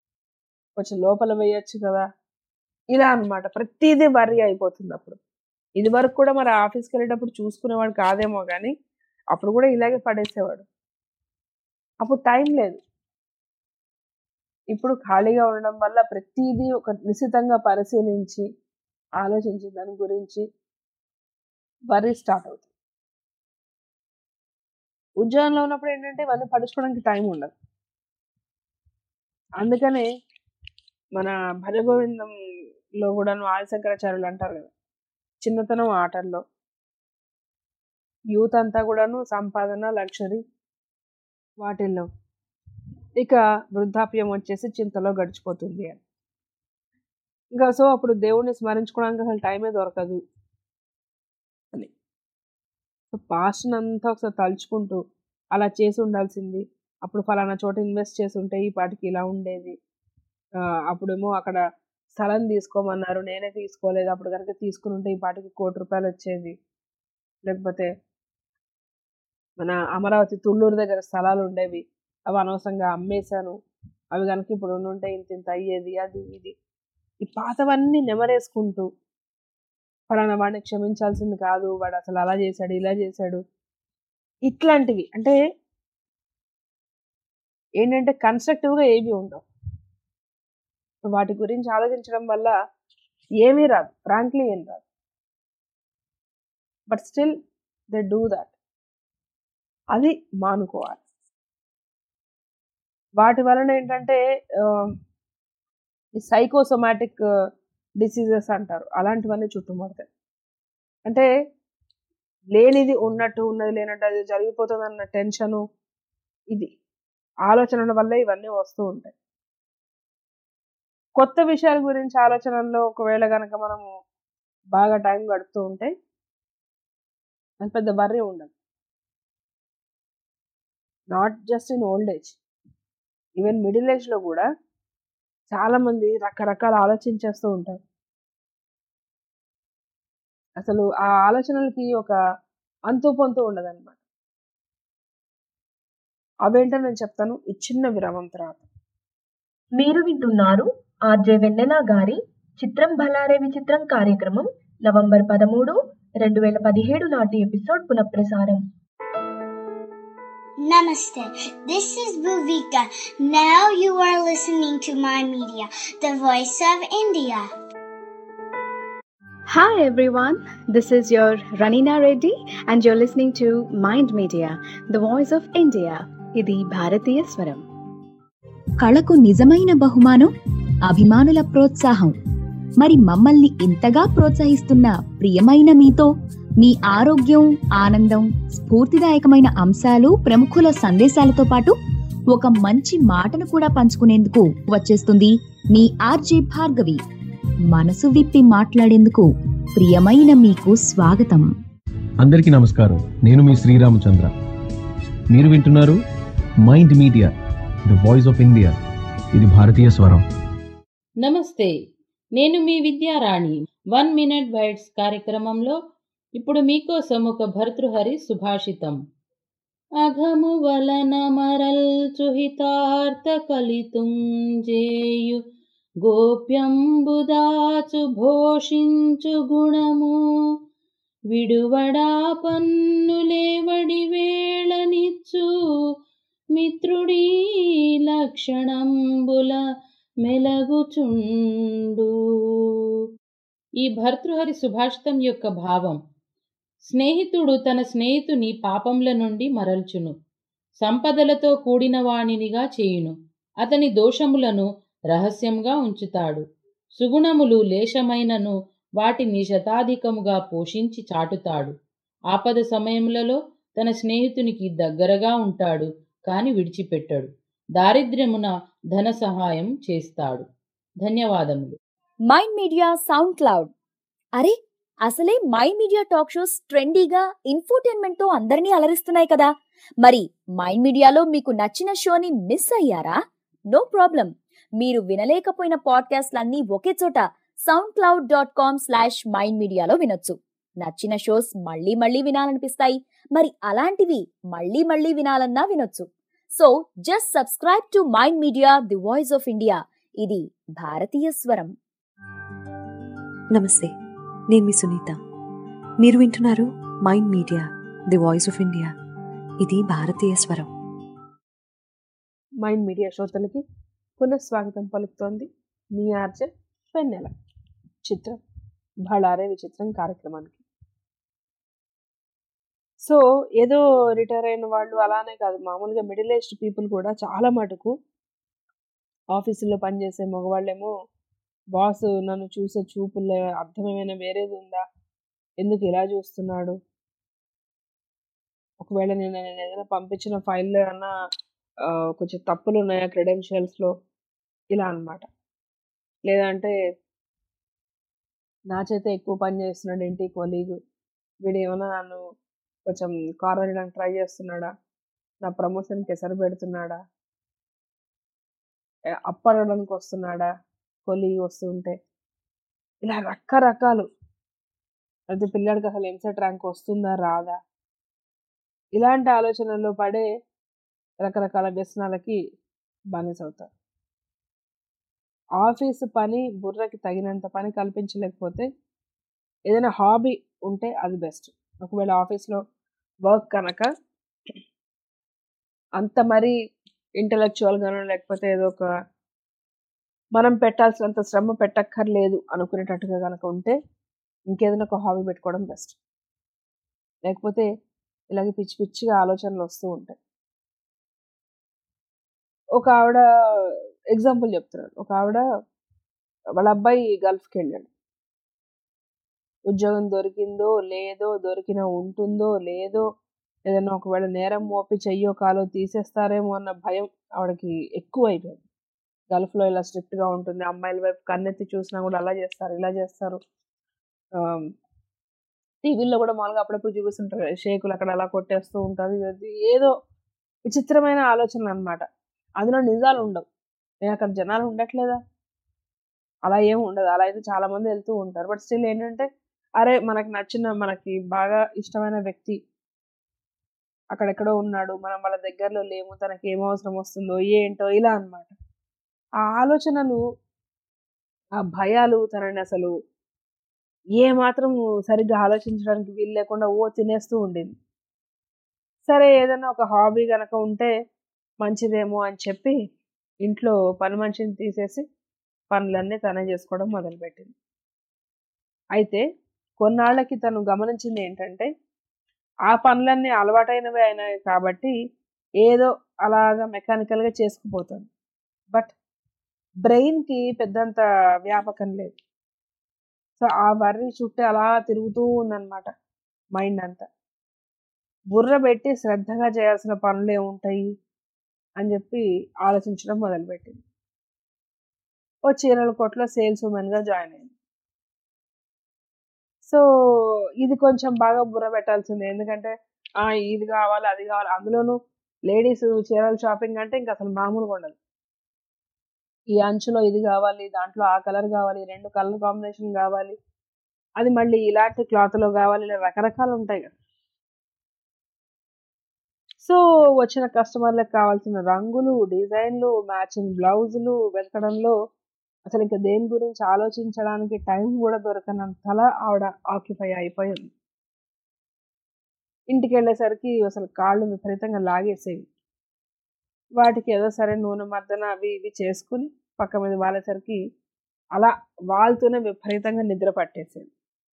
కొంచెం లోపల వేయచ్చు కదా ఇలా అనమాట ప్రతిదీ వర్రీ అయిపోతుంది అప్పుడు ఇది వరకు కూడా మరి ఆఫీస్కి వెళ్ళేటప్పుడు చూసుకునేవాడు కాదేమో కానీ అప్పుడు కూడా ఇలాగే పడేసేవాడు అప్పుడు టైం లేదు ఇప్పుడు ఖాళీగా ఉండడం వల్ల ప్రతిదీ ఒక నిశితంగా పరిశీలించి ఆలోచించి దాని గురించి వరి స్టార్ట్ అవుతుంది ఉద్యోగంలో ఉన్నప్పుడు ఏంటంటే ఇవన్నీ పడుచుకోవడానికి టైం ఉండదు అందుకనే మన భజగోవిందంలో కూడాను ఆదిశంకరాచార్యులు అంటారు కదా చిన్నతనం ఆటల్లో యూత్ అంతా కూడాను సంపాదన లక్షరీ వాటిల్లో ఇక వృద్ధాప్యం వచ్చేసి చింతలో గడిచిపోతుంది అని ఇంకా సో అప్పుడు దేవుడిని స్మరించుకోవడానికి అసలు టైమే దొరకదు అని సో పాస్ట్ని అంతా ఒకసారి తలుచుకుంటూ అలా చేసి ఉండాల్సింది అప్పుడు ఫలానా చోట ఇన్వెస్ట్ చేసి ఉంటే ఈ పాటికి ఇలా ఉండేది ఆ, అప్పుడేమో అక్కడ స్థలం తీసుకోమన్నారు నేనే తీసుకోలేదు అప్పుడు కనుక తీసుకుని ఉంటే ఈ పాటికి కోటి రూపాయలు వచ్చేది లేకపోతే మన అమరావతి తుళ్ళూరు దగ్గర స్థలాలు ఉండేవి అవి అనవసరంగా అమ్మేశాను అవి కనుక ఇప్పుడు ఉంటే ఇంత ఇంత అయ్యేది అది ఇది ఈ పాతవన్నీ నెమరేసుకుంటూ ఫలానా వాడిని క్షమించాల్సింది కాదు వాడు అసలు అలా చేశాడు ఇలా చేశాడు ఇట్లాంటివి అంటే ఏంటంటే కన్స్ట్రక్టివ్గా ఏవి ఉండవు వాటి గురించి ఆలోచించడం వల్ల ఏమీ రాదు ఫ్రాంక్లీ ఏం రాదు but still they do that అది మానుకోవాలి వాటి వలన ఏంటంటే ఆ, ఈ సైకోసోమాటిక్ డిసీజెస్ అంటారు అలాంటివన్నీ చుట్టుముడతాయి అంటే లేనిది ఉన్నట్టు ఉన్నది లేనట్టు అది జరిగిపోతుంది అన్న టెన్షను ఇది ఆలోచనల వల్ల ఇవన్నీ వస్తూ ఉంటాయి కొత్త విషయాల గురించి ఆలోచనల్లో ఒకవేళ కనుక మనము బాగా టైం గడుపుతూ ఉంటే అది పెద్ద బర్రీ ఉండదు not just in old age even middle ఏజ్లో కూడా చాలా మంది రకరకాల ఆలోచించేస్తూ ఉంటారు అసలు ఆ ఆలోచనలకి ఒక అంతు పొంతు ఉండదన్నమాట అవేంటో నేను చెప్తాను ఈ చిన్న విరామం తర్వాత మీరు వింటున్నారు ఆర్జే వెన్నెల గారి చిత్రం భలారే విచిత్రం కార్యక్రమం నవంబర్ పదమూడు రెండు వేల పదిహేడు నాటి ఎపిసోడ్ పునఃప్రసారం Namaste. This is Bhuvika. Now you are listening to my media, the voice of India. Hi everyone, this is your Ranina Reddy and you're listening to Mind Media, the voice of India. ఇది భారతీయ స్వరం కళకు నిజమైన బహుమానం అభిమానుల ప్రోత్సాహం మరి మమ్మల్ని ఇంతగా ప్రోత్సహిస్తున్న ప్రియమైన మీతో మీ ఆరోగ్యం ఆనందం స్ఫూర్తిదాయకమైన అంశాలు ప్రముఖుల సందేశాలతో పాటు ఒక మంచి మాటను కూడా పంచుకునేందుకు వచ్చేస్తుంది మీ ఆర్జే భార్గవి మనసు విప్పి మాట్లాడేందుకు ప్రియమైన మీకు స్వాగతం అందరికీ నమస్కారం నేను మీ శ్రీరామచంద్ర మీరు వింటున్నారు mind media the voice of India ఇది భారతీయ స్వరం నమస్తే నేను మీ విద్యారాణి వన్ మినిట్ బైట్స్ కార్యక్రమంలో ఇప్పుడు మీకోసం ఒక భర్తృహరి సుభాషితం అఘము వలన మరల్చుహితార్థ కలితుంజేయు గోప్యంబుదాచు భోషించు గుణము విడువడా పన్నులేవడి వేళనిచ్చు మిత్రుడీ లక్షణంబుల మెలగుచుండు ఈ భర్తృహరి సుభాషితం యొక్క భావం స్నేహితుడు తన స్నేహితుని పాపంల నుండి మరల్చును సంపదలతో కూడిన వాణినిగా చేయును అతని దోషములను రహస్యంగా ఉంచుతాడు సుగుణములు లేశమైనను వాటిని శతాధికముగా పోషించి చాటుతాడు ఆపద సమయములలో తన స్నేహితునికి దగ్గరగా ఉంటాడు కాని విడిచిపెట్టడు దారిద్ర్యమున ధన సహాయం చేస్తాడు ధన్యవాదములు మైండ్ మీడియా సౌండ్ క్లౌడ్ అరే అసలే మైండ్ మీడియా టాక్ షోస్ ట్రెండీగా ఇన్ఫోటైన్మెంట్ తో అందరినీ అలరిస్తున్నాయి కదా మరి మైండ్ మీడియాలో మీకు నచ్చిన షోని మిస్ అయ్యారా నో ప్రాబ్లం మీరు వినలేకపోయిన పాడ్కాస్ట్లన్నీ ఒకే చోట sound cloud dot com slash mind మీడియాలో వినొచ్చు నచ్చిన షోస్ మళ్ళీ మళ్ళీ వినాలనిపిస్తాయి మరి అలాంటివి మళ్ళీ మళ్ళీ వినాలన్నా వినొచ్చు so just subscribe to mind media the voice of India ఇది భారతీయ స్వరం నమస్తే నేను మీ సునీత మీరు వింటున్నారు mind media the voice of India ఇది భారతీయ స్వరం మైండ్ మీడియా శ్రోతలకి పునఃస్వాగతం పలుకుతోంది మీ ఆర్జే వెన్నెల చిత్రం బళారే విచిత్రం కార్యక్రమానికి సో ఏదో రిటైర్ అయిన వాళ్ళు అలానే కాదు మామూలుగా మిడిల్ ఏజ్డ్ పీపుల్ కూడా చాలా మటుకు ఆఫీసుల్లో పనిచేసే మగవాళ్ళేమో బాస్ నన్ను చూసే చూపుల్లో అర్థమేమైనా వేరేది ఉందా ఎందుకు ఇలా చూస్తున్నాడు ఒకవేళ నేను నేను ఏదైనా పంపించిన ఫైల్లో ఏమన్నా ఆ, కొంచెం తప్పులు ఉన్నాయా క్రెడెన్షియల్స్లో ఇలా అన్నమాట లేదంటే నా చేత ఎక్కువ పని చేస్తున్నాడు ఏంటి కొలీగ్ వీడు ఏమైనా నన్ను కొంచెం కార్నర్ చేయడానికి ట్రై చేస్తున్నాడా నా ప్రమోషన్కి ఎసరు పెడుతున్నాడా ఏ, అప్పడడానికి వస్తున్నాడా కొలీగ్ వస్తుంటే ఇలా రకరకాలు ప్రతి పిల్లాడికి అసలు ఎంసెట్ ర్యాంక్ వస్తుందా రాదా ఇలాంటి ఆలోచనల్లో పడే రకరకాల వ్యసనాలకి బానిస అవుతారు ఆఫీసు పని బుర్రకి తగినంత పని కల్పించలేకపోతే ఏదైనా హాబీ ఉంటే అది బెస్ట్ ఒకవేళ ఆఫీస్లో వర్క్ కనుక అంత మరీ ఇంటలెక్చువల్గానో లేకపోతే ఏదో ఒక మనం పెట్టాల్సినంత శ్రమ పెట్టక్కర్లేదు అనుకునేటట్టుగా కనుక ఉంటే ఇంకేదైనా ఒక హాబీ పెట్టుకోవడం బెస్ట్ లేకపోతే ఇలాగే పిచ్చి పిచ్చిగా ఆలోచనలు వస్తూ ఉంటాయి ఒక ఆవిడ ఎగ్జాంపుల్ చెప్తున్నాడు ఒక ఆవిడ వాళ్ళ అబ్బాయి గల్ఫ్కి వెళ్ళాడు ఉద్యోగం దొరికిందో లేదో దొరికిన ఉంటుందో లేదో ఏదైనా ఒకవేళ నేరం మోపి చెయ్యో కాలో తీసేస్తారేమో అన్న భయం ఆవిడకి ఎక్కువ అయిపోయింది గల్ఫ్లో ఇలా స్ట్రిక్ట్గా ఉంటుంది అమ్మాయిల వైపు కన్నెత్తి చూసినా కూడా అలా చేస్తారు ఇలా చేస్తారు టీవీల్లో కూడా మామూలుగా అప్పుడప్పుడు చూపిస్తుంటారు కదా, షేకులు అక్కడ అలా కొట్టేస్తూ ఉంటారు ఇది ఏదో విచిత్రమైన ఆలోచనలు అనమాట అందులో నిజాలు ఉండవు నేను అక్కడ జనాలు ఉండట్లేదా అలా ఏం ఉండదు అలా అయితే చాలా మంది వెళ్తూ ఉంటారు బట్ స్టిల్ ఏంటంటే అరే మనకి నచ్చిన మనకి బాగా ఇష్టమైన వ్యక్తి అక్కడెక్కడో ఉన్నాడు మనం వాళ్ళ దగ్గరలో లేము తనకి ఏం అవసరం వస్తుందో ఏంటో ఇలా అన్నమాట ఆ ఆలోచనలు ఆ భయాలు తనని అసలు ఏ మాత్రం సరిగ్గా ఆలోచించడానికి వీలు లేకుండా ఓ తినేస్తూ ఉండింది సరే ఏదైనా ఒక హాబీ కనుక ఉంటే మంచిదేమో అని చెప్పి ఇంట్లో పని మనిషిని తీసేసి పనులన్నీ తనే చేసుకోవడం మొదలుపెట్టింది అయితే కొన్నాళ్ళకి తను గమనించింది ఏంటంటే ఆ పనులన్నీ అలవాటైనవే అయినాయి కాబట్టి ఏదో అలాగా మెకానికల్గా చేసుకుపోతుంది బట్ బ్రెయిన్కి పెద్దంత వ్యాపకం లేదు సో ఆ వర్రి చుట్టూ అలా తిరుగుతూ ఉందన్నమాట మైండ్ అంతా బుర్ర పెట్టి శ్రద్ధగా చేయాల్సిన పనులు ఏముంటాయి అని చెప్పి ఆలోచించడం మొదలుపెట్టింది ఓ చీరల కొట్లో సేల్స్ ఉమెన్గా జాయిన్ అయింది సో ఇది కొంచెం బాగా బుర్ర పెట్టాల్సిందే ఎందుకంటే ఆ ఇది కావాలి అది కావాలి అందులోనూ లేడీస్ చీరల షాపింగ్ అంటే ఇంకా అసలు మామూలుగా ఉండదు ఈ అంచులో ఇది కావాలి దాంట్లో ఆ కలర్ కావాలి రెండు కలర్ కాంబినేషన్ కావాలి అది మళ్ళీ ఇలాంటి క్లాత్లో కావాలి ఇలా రకరకాలు ఉంటాయి కదా సో వచ్చిన కస్టమర్లకు కావాల్సిన రంగులు డిజైన్లు మ్యాచింగ్ బ్లౌజులు వెతకడంలో అసలు ఇంకా దేని గురించి ఆలోచించడానికి టైం కూడా దొరకనంతలా ఆవిడ ఆక్యుపై అయిపోయింది ఇంటికి వెళ్ళేసరికి అసలు కాళ్ళు విపరీతంగా లాగేసేవి వాటికి ఏదో సరే నూనె మద్దన అవి ఇవి చేసుకుని పక్క మీద వాలేసరికి అలా వాళ్తూనే విపరీతంగా నిద్ర పట్టేసేది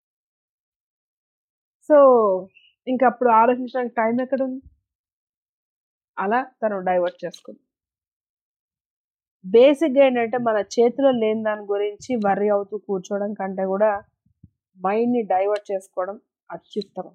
సో ఇంకా అప్పుడు ఆలోచించడానికి టైం ఎక్కడుంది అలా తను డైవర్ట్ చేసుకుంది బేసిక్గా ఏంటంటే మన చేతిలో లేని దాని గురించి వర్రీ అవుతూ కూర్చోవడం కంటే కూడా మైండ్ని డైవర్ట్ చేసుకోవడం అత్యుత్తమం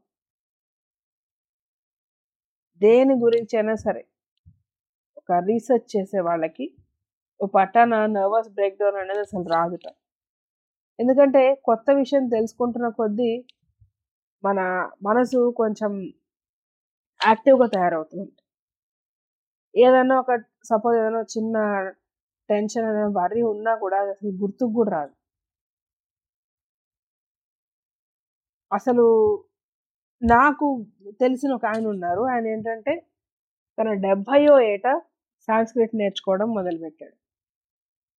దేని గురించి అయినా సరే ఒక రీసెర్చ్ చేసే వాళ్ళకి ఓ పట్టాన నర్వస్ బ్రేక్ డౌన్ అనేది అసలు రాదుట ఎందుకంటే కొత్త విషయం తెలుసుకుంటున్న కొద్దీ మన మనసు కొంచెం యాక్టివ్గా తయారవుతుంది ఏదైనా ఒక సపోజ్ ఏదైనా చిన్న టెన్షన్ అనే వరి ఉన్నా కూడా అది అసలు గుర్తుకు కూడా రాదు అసలు నాకు తెలిసిన ఒక ఆయన ఉన్నారు ఆయన ఏంటంటే తన డెబ్భయో ఏట సాంస్క్రిట్ నేర్చుకోవడం మొదలుపెట్టాడు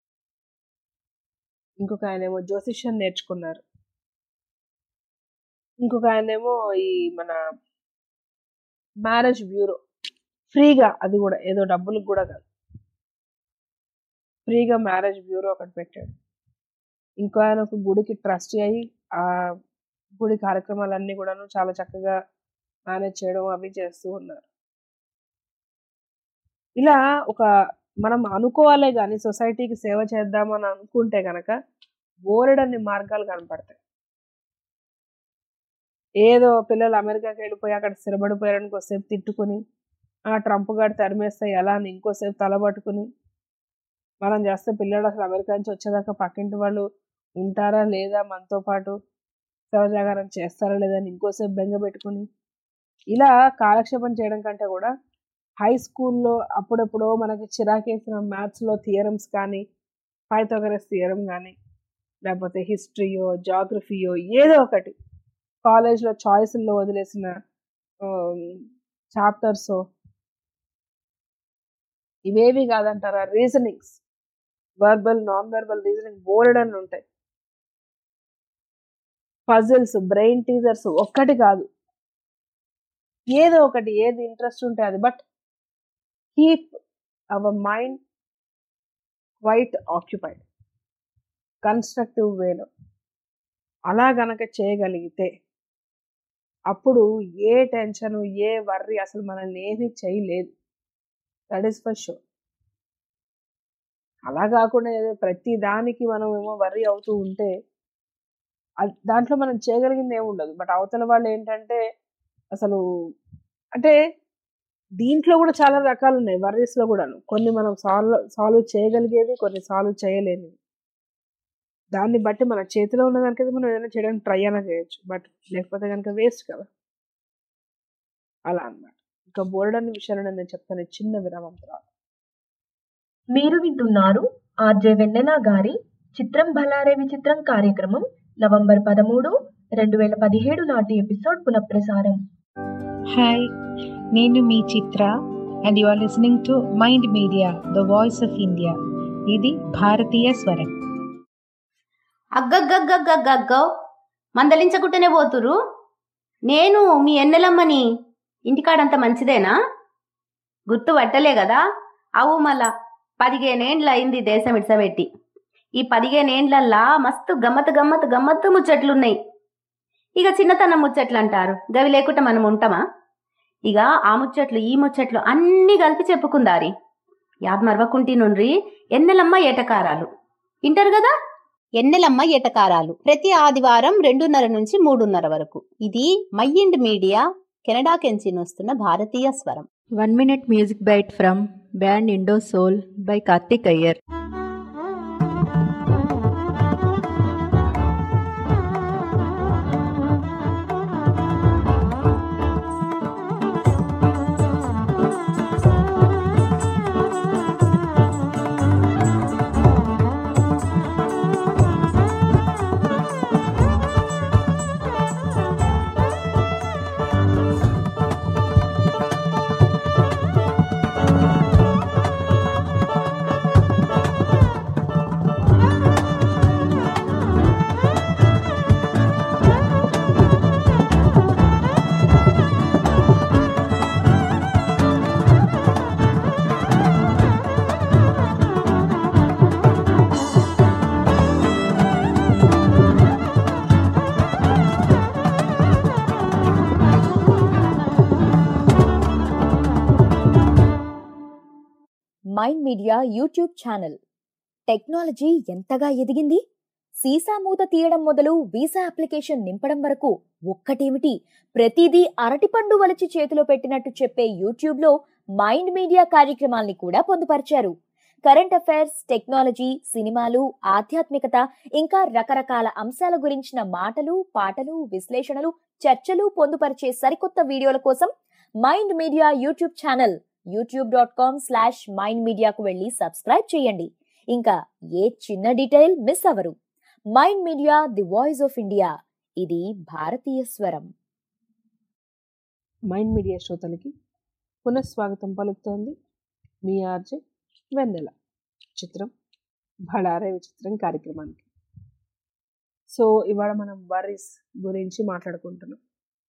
ఇంకొక ఆయన ఏమో జ్యోతిష్యం నేర్చుకున్నారు ఇంకొక ఆయనేమో ఈ మన మ్యారేజ్ బ్యూరో ఫ్రీగా అది కూడా ఏదో డబ్బులకు కూడా కాదు ఫ్రీగా మ్యారేజ్ బ్యూరో ఒకటి పెట్టాడు ఇంకో ఆయన ఒక గుడికి ట్రస్టీ అయ్యి ఆ గుడి కార్యక్రమాలన్నీ కూడాను చాలా చక్కగా మేనేజ్ చేయడం అవి చేస్తూ ఉన్నారు ఇలా ఒక మనం అనుకోవాలే కానీ సొసైటీకి సేవ చేద్దామని అనుకుంటే కనుక బోలెడన్ని మార్గాలు కనపడతాయి ఏదో పిల్లలు అమెరికాకి వెళ్ళిపోయి అక్కడ స్థిరపడిపోయారని కొద్దిసేపు తిట్టుకుని ఆ ట్రంప్ గారు తరిమేస్తే ఎలా అని ఇంకోసేపు తలబట్టుకుని మనం చేస్తే పిల్లడు అసలు అమెరికా నుంచి వచ్చేదాకా పక్కింటి వాళ్ళు ఉంటారా లేదా మనతో పాటు శవజాగారం చేస్తారా లేదా అని ఇంకోసేపు బెంగ పెట్టుకుని ఇలా కాలక్షేపం చేయడం కంటే కూడా హై స్కూల్లో అప్పుడెప్పుడో మనకి చిరాకేసిన మ్యాథ్స్లో థియరమ్స్ కానీ పైథాగరస్ థియరం కానీ లేకపోతే హిస్టరీయో జాగ్రఫీయో ఏదో ఒకటి కాలేజ్లో చాయిస్ల్లో వదిలేసిన చాప్టర్స్ ఇవేవి కాదంటారా reasonings verbal non verbal reasoning board అని ఉంటాయి పజిల్స్ బ్రెయిన్ టీజర్స్ ఒక్కటి కాదు ఏదో ఒకటి ఏది ఇంట్రెస్ట్ ఉంటే అది but keep our mind quite occupied constructive వేలో అలా గనక చేయగలిగితే అప్పుడు ఏ టెన్షన్ ఏ వర్రీ అసలు మనల్ని ఏమీ చేయలేదు దట్ ఈస్ ఫర్ షూర్ అలా కాకుండా ఏదో ప్రతి దానికి మనం ఏమో వర్రీ అవుతూ ఉంటే అది- దాంట్లో మనం చేయగలిగింది ఏమి ఉండదు బట్ అవతల వాళ్ళు ఏంటంటే అసలు అంటే దీంట్లో కూడా చాలా రకాలు ఉన్నాయి worries లో కూడాను కొన్ని మనం సాల్వ్ సాల్వ్ చేయగలిగేవి కొన్ని సాల్వ్ చేయలేనివి దాన్ని బట్టి మన చేతిలో ఉన్న దానికైతే మనం ఏదైనా చేయడానికి ట్రై అయినా చేయొచ్చు బట్ లేకపోతే కనుక వేస్ట్ కదా అలా అన్నమాట ఇంకా బోర్డు అనే విషయాలు నేను చెప్తాను ఈ చిన్న విరామం తర్వాత మీరు వింటున్నారు ఆర్జే వెన్నెల గారి చిత్రం భలారే విచిత్రం కార్యక్రమం నవంబర్ పదమూడు రెండు వేల పదిహేడు నాటి ఎపిసోడ్ పునఃప్రసారం హాయ్ నేను మీ Chitra and you are listening to mind media the voice of India ఇది భారతీయ స్వరం అగ్గగ్గగ్గగ్గగ్గో మందలించకుంటేనే పోతురు నేను మీ ఎన్నెలమ్మని ఇంటికాడంత మంచిదేనా గుర్తు పట్టలే కదా అవు మళ్ళా పదిహేనేండ్ల అయింది దేశం ఇడ్సబెట్టి ఈ పదిహేనేండ్లల్లా మస్తు గమ్మత్ గమ్మత్ గమ్మత్తు ముచ్చట్లున్నాయి ఇక చిన్నతనం ముచ్చట్లు అంటారు గవి లేకుండా మనం ఉంటామా ఇక ఆ ముచ్చట్లు ఈ ముచ్చట్లు అన్నీ కలిపి చెప్పుకుందారి యాద్ మరవకుంటి నుండ్రి ఎన్నెలమ్మ ఏటకారాలు వింటారు కదా ఎన్నెలమ్మ ఎటకారాలు ప్రతి ఆదివారం రెండున్నర నుంచి మూడున్నర వరకు ఇది మైండ్ మీడియా కెనడా కెంచి వస్తున్న భారతీయ స్వరం one minute music byte from band Indo Soul by Karthik Iyer mind media YouTube channel technology ఎంతగా ఎదిగింది సీసా మూత తీయడం మొదలు వీసా అప్లికేషన్ నింపడం వరకు ఒక్కటేమిటి ప్రతిదీ అరటిపండు వలచి చేతిలో పెట్టినట్టు చెప్పే యూట్యూబ్ లో మైండ్ మీడియా కార్యక్రమాల్ని కూడా పొందుపరిచారు కరెంట్ అఫైర్స్ టెక్నాలజీ సినిమాలు ఆధ్యాత్మికత ఇంకా రకరకాల అంశాల గురించిన మాటలు పాటలు విశ్లేషణలు చర్చలు పొందుపరిచే సరికొత్త వీడియోల కోసం mind media YouTube channel YouTube dot com slash mind మీడియాకు వెళ్ళి సబ్స్క్రైబ్ చేయండి ఇంకా ఏ చిన్న డీటెయిల్ మిస్ అవరు mind media the voice of India ఇది భారతీయ స్వరం మైండ్ మీడియా శ్రోతలకి పునఃస్వాగతం పలుకుతోంది మీ ఆర్జే వెన్నెల చిత్రం భడారే విచిత్రం కార్యక్రమానికి సో ఇవాళ మనం వరీస్ గురించి మాట్లాడుకుంటున్నాం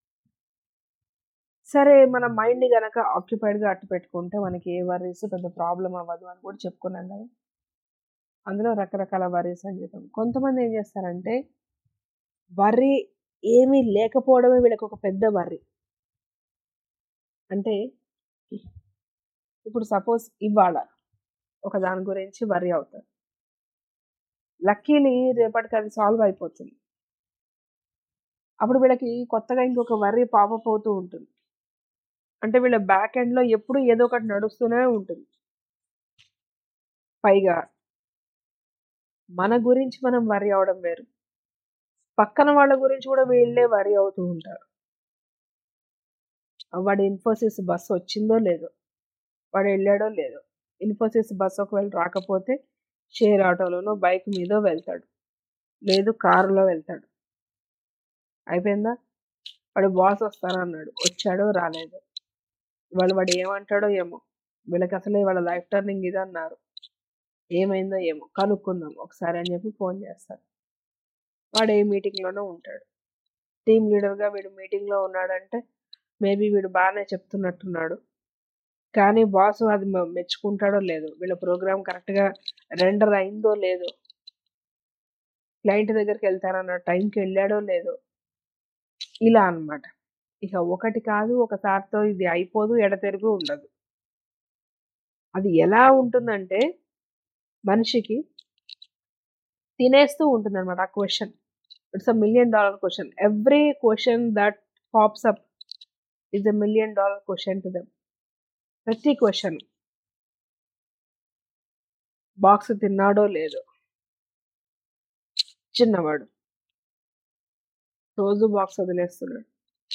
సరే మన మైండ్ని గనక ఆక్యుపైడ్గా అట్టు పెట్టుకుంటే మనకి ఏ వరీస్ పెద్ద ప్రాబ్లం అవ్వదు అని కూడా చెప్పుకున్నాం కదా అందులో రకరకాల వరీస్ అని చెప్పాం కొంతమంది ఏం చేస్తారంటే వర్రీ ఏమీ లేకపోవడమే వీళ్ళకి ఒక పెద్ద వర్రీ అంటే ఇప్పుడు సపోజ్ ఇవాళ ఒక దాని గురించి వర్రీ అవుతారు లక్కీలీ రేపటికి అది సాల్వ్ అయిపోతుంది అప్పుడు వీళ్ళకి కొత్తగా ఇంకొక వర్రీ పాపప్ అవుతూ ఉంటుంది అంటే వీళ్ళ బ్యాక్ ఎండ్లో ఎప్పుడు ఏదో ఒకటి నడుస్తూనే ఉంటుంది పైగా మన గురించి మనం వరి అవడం వేరు పక్కన వాళ్ళ గురించి కూడా వీళ్ళే వరి అవుతూ ఉంటారు వాడి ఇన్ఫోసిస్ బస్సు వచ్చిందో లేదో వాడు వెళ్ళాడో లేదో ఇన్ఫోసిస్ బస్సు ఒకవేళ రాకపోతే షేర్ ఆటోలోనో బైక్ మీదో వెళ్తాడు లేదు కారులో వెళ్తాడు అయిపోయిందా వాడు బాస్ వస్తానన్నాడు వచ్చాడో రాలేదు ఇవాళ వాడు ఏమంటాడో ఏమో వీళ్ళకి అసలే వాళ్ళ లైఫ్ టర్నింగ్ ఇది అన్నారు ఏమైందో ఏమో కనుక్కుందాం ఒకసారి అని చెప్పి ఫోన్ చేస్తాడు వాడు ఏ మీటింగ్లోనో ఉంటాడు టీం లీడర్గా వీడు మీటింగ్లో ఉన్నాడంటే మేబీ వీడు బాగానే చెప్తున్నట్టున్నాడు కానీ బాస్ అది మె- మెచ్చుకుంటాడో లేదో వీళ్ళ ప్రోగ్రామ్ కరెక్ట్గా రెండర్ అయిందో లేదో క్లయింట్ దగ్గరికి వెళ్తానన్న టైంకి వెళ్ళాడో లేదో ఇలా అన్నమాట ఇక ఒకటి కాదు ఒకసారితో ఇది అయిపోదు ఎడతెరుగు ఉండదు అది ఎలా ఉంటుందంటే మనిషికి తినేస్తూ ఉంటుంది అనమాట ఆ question it's a million dollar question every question that pops up is a million dollar question to them ప్రతి క్వశ్చన్ బాక్స్ తిన్నాడో లేదో చిన్నవాడు రోజు బాక్స్ వదిలేస్తున్నాడు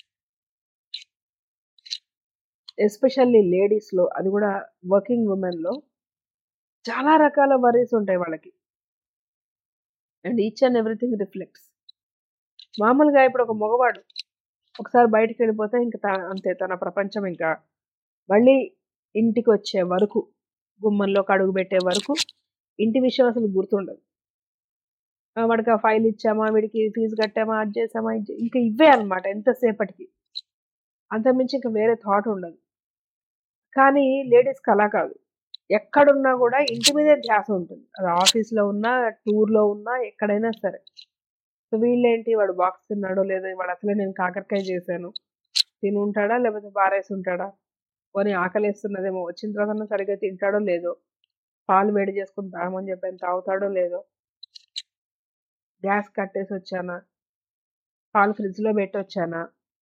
ఎస్పెషల్లీ లేడీస్లో అది కూడా వర్కింగ్ ఉమెన్లో చాలా రకాల వరీస్ ఉంటాయి వాళ్ళకి and each and everything reflects మామూలుగా ఇప్పుడు ఒక మగవాడు ఒకసారి బయటికి వెళ్ళిపోతే ఇంకా త- అంతే తన ప్రపంచం ఇంకా మళ్ళీ ఇంటికి వచ్చే వరకు గుమ్మంలోకి అడుగు పెట్టే వరకు ఇంటి విషయం అసలు గుర్తుండదు ఆ, వాడికి ఆ ఫైల్ ఇచ్చామా వీడికి ఫీజు కట్టామా అది చేసామా ఇది చే- ఇంకా ఇవే అనమాట ఎంతసేపటికి అంతమించి ఇంకా వేరే థాట్ ఉండదు కానీ లేడీస్కి అలా కాదు ఎక్కడున్నా కూడా ఇంటి మీదే ధ్యాస ఉంటుంది అది ఆఫీస్లో ఉన్నా టూర్లో ఉన్నా ఎక్కడైనా సరే సో వీళ్ళేంటి వాడు బాక్స్ తిన్నాడో లేదో వాడు అసలే నేను కాకరకాయ చేశాను తిని ఉంటాడా లేకపోతే బారేసి ఉంటాడా పోనీ ఆకలేస్తున్నదేమో వచ్చిన తర్వాత సరిగ్గా తింటాడో లేదో పాలు వేడి చేసుకుని తాగమని చెప్పాను తాగుతాడో లేదో గ్యాస్ కట్టేసి వచ్చానా పాలు ఫ్రిడ్జ్లో పెట్టి వచ్చానా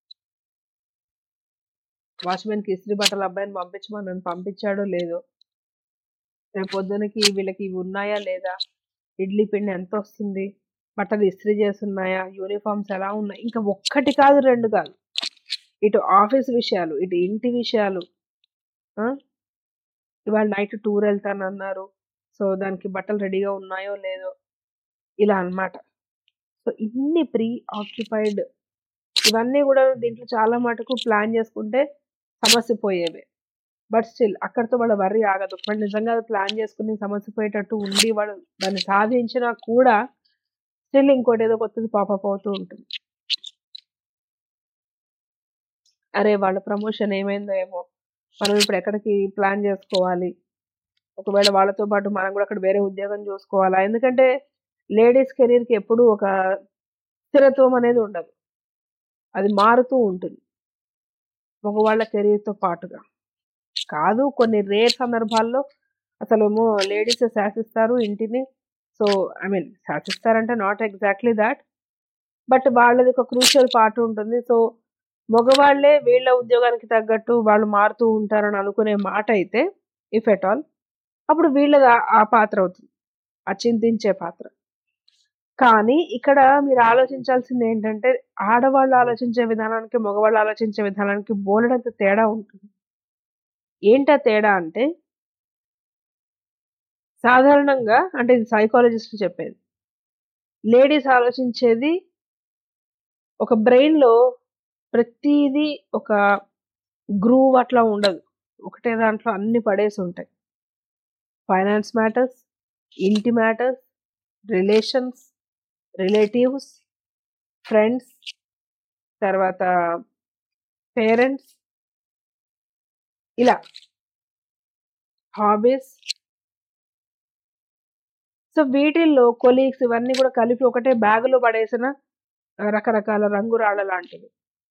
వాచ్మెన్కి ఇస్త్రీ బట్టలు అబ్బాయిని పంపించమని నన్ను పంపించాడో లేదో రేపు పొద్దునకి వీళ్ళకి ఇవి ఉన్నాయా లేదా ఇడ్లీ పిండి ఎంత వస్తుంది బట్టలు ఇస్త్రీ చేస్తున్నాయా యూనిఫామ్స్ ఎలా ఉన్నాయి ఇంకా ఒక్కటి కాదు రెండు కాదు ఇటు ఆఫీస్ విషయాలు ఇటు ఇంటి విషయాలు ఆ? ఇవాళ నైట్ టూర్ వెళ్తానన్నారు సో దానికి బట్టలు రెడీగా ఉన్నాయో లేదో ఇలా అన్నమాట సో ఇన్ని ప్రీ ఆక్యుపైడ్ ఇవన్నీ కూడా దీంట్లో చాలా మటుకు ప్లాన్ చేసుకుంటే సమస్య పోయేవే బట్ స్టిల్ అక్కడితో వాళ్ళ వర్రీ ఆగదు వాళ్ళు నిజంగా ప్లాన్ చేసుకుని సమస్య పోయేటట్టు ఉండి వాళ్ళు దాన్ని సాధించినా కూడా స్టిల్ ఇంకోటి ఏదో కొత్తది పాపప్ అవుతూ ఉంటుంది అరే వాళ్ళ ప్రమోషన్ ఏమైందో ఏమో మనం ఇప్పుడు ఎక్కడికి ప్లాన్ చేసుకోవాలి ఒకవేళ వాళ్ళతో పాటు మనం కూడా అక్కడ వేరే ఉద్యోగం చూసుకోవాలా ఎందుకంటే లేడీస్ కెరీర్కి ఎప్పుడూ ఒక స్థిరత్వం అనేది ఉండదు అది మారుతూ ఉంటుంది మగవాళ్ళ కెరీర్తో పాటుగా కాదు కొన్ని రేర్ సందర్భాల్లో అసలు ఏమో లేడీస్ శాసిస్తారు ఇంటిని సో ఐ మీన్ శాసిస్తారంటే నాట్ ఎగ్జాక్ట్లీ దాట్ బట్ వాళ్ళది ఒక క్రూషియల్ పార్ట్ ఉంటుంది సో మగవాళ్ళే వీళ్ళ ఉద్యోగానికి తగ్గట్టు వాళ్ళు మారుతూ ఉంటారని అనుకునే మాట అయితే ఇఫ్ ఎట్ ఆల్ అప్పుడు వీళ్ళది ఆ- ఆ పాత్ర అవుతుంది ఆ చింతించే పాత్ర కానీ ఇక్కడ మీరు ఆలోచించాల్సింది ఏంటంటే ఆడవాళ్ళు ఆలోచించే విధానానికి మగవాళ్ళు ఆలోచించే విధానానికి బోలెడంత తేడా ఉంటుంది ఏంటా తేడా అంటే సాధారణంగా అంటే ఇది సైకాలజిస్ట్ చెప్పేది లేడీస్ ఆలోచించేది ఒక బ్రెయిన్లో ప్రతిదీ ఒక గ్రూవ్ అట్లా ఉండదు ఒకటే దాంట్లో అన్ని పడేసి ఉంటాయి ఫైనాన్స్ మ్యాటర్స్ ఇంటి మ్యాటర్స్ రిలేషన్స్ రిలేటివ్స్ ఫ్రెండ్స్ తర్వాత పేరెంట్స్ ఇలా హాబీస్ సో వీటిల్లో కొలీగ్స్ ఇవన్నీ కూడా కలిపి ఒకటే బ్యాగులో పడేసిన ఆ, రకరకాల రంగురాళ్ళ లాంటివి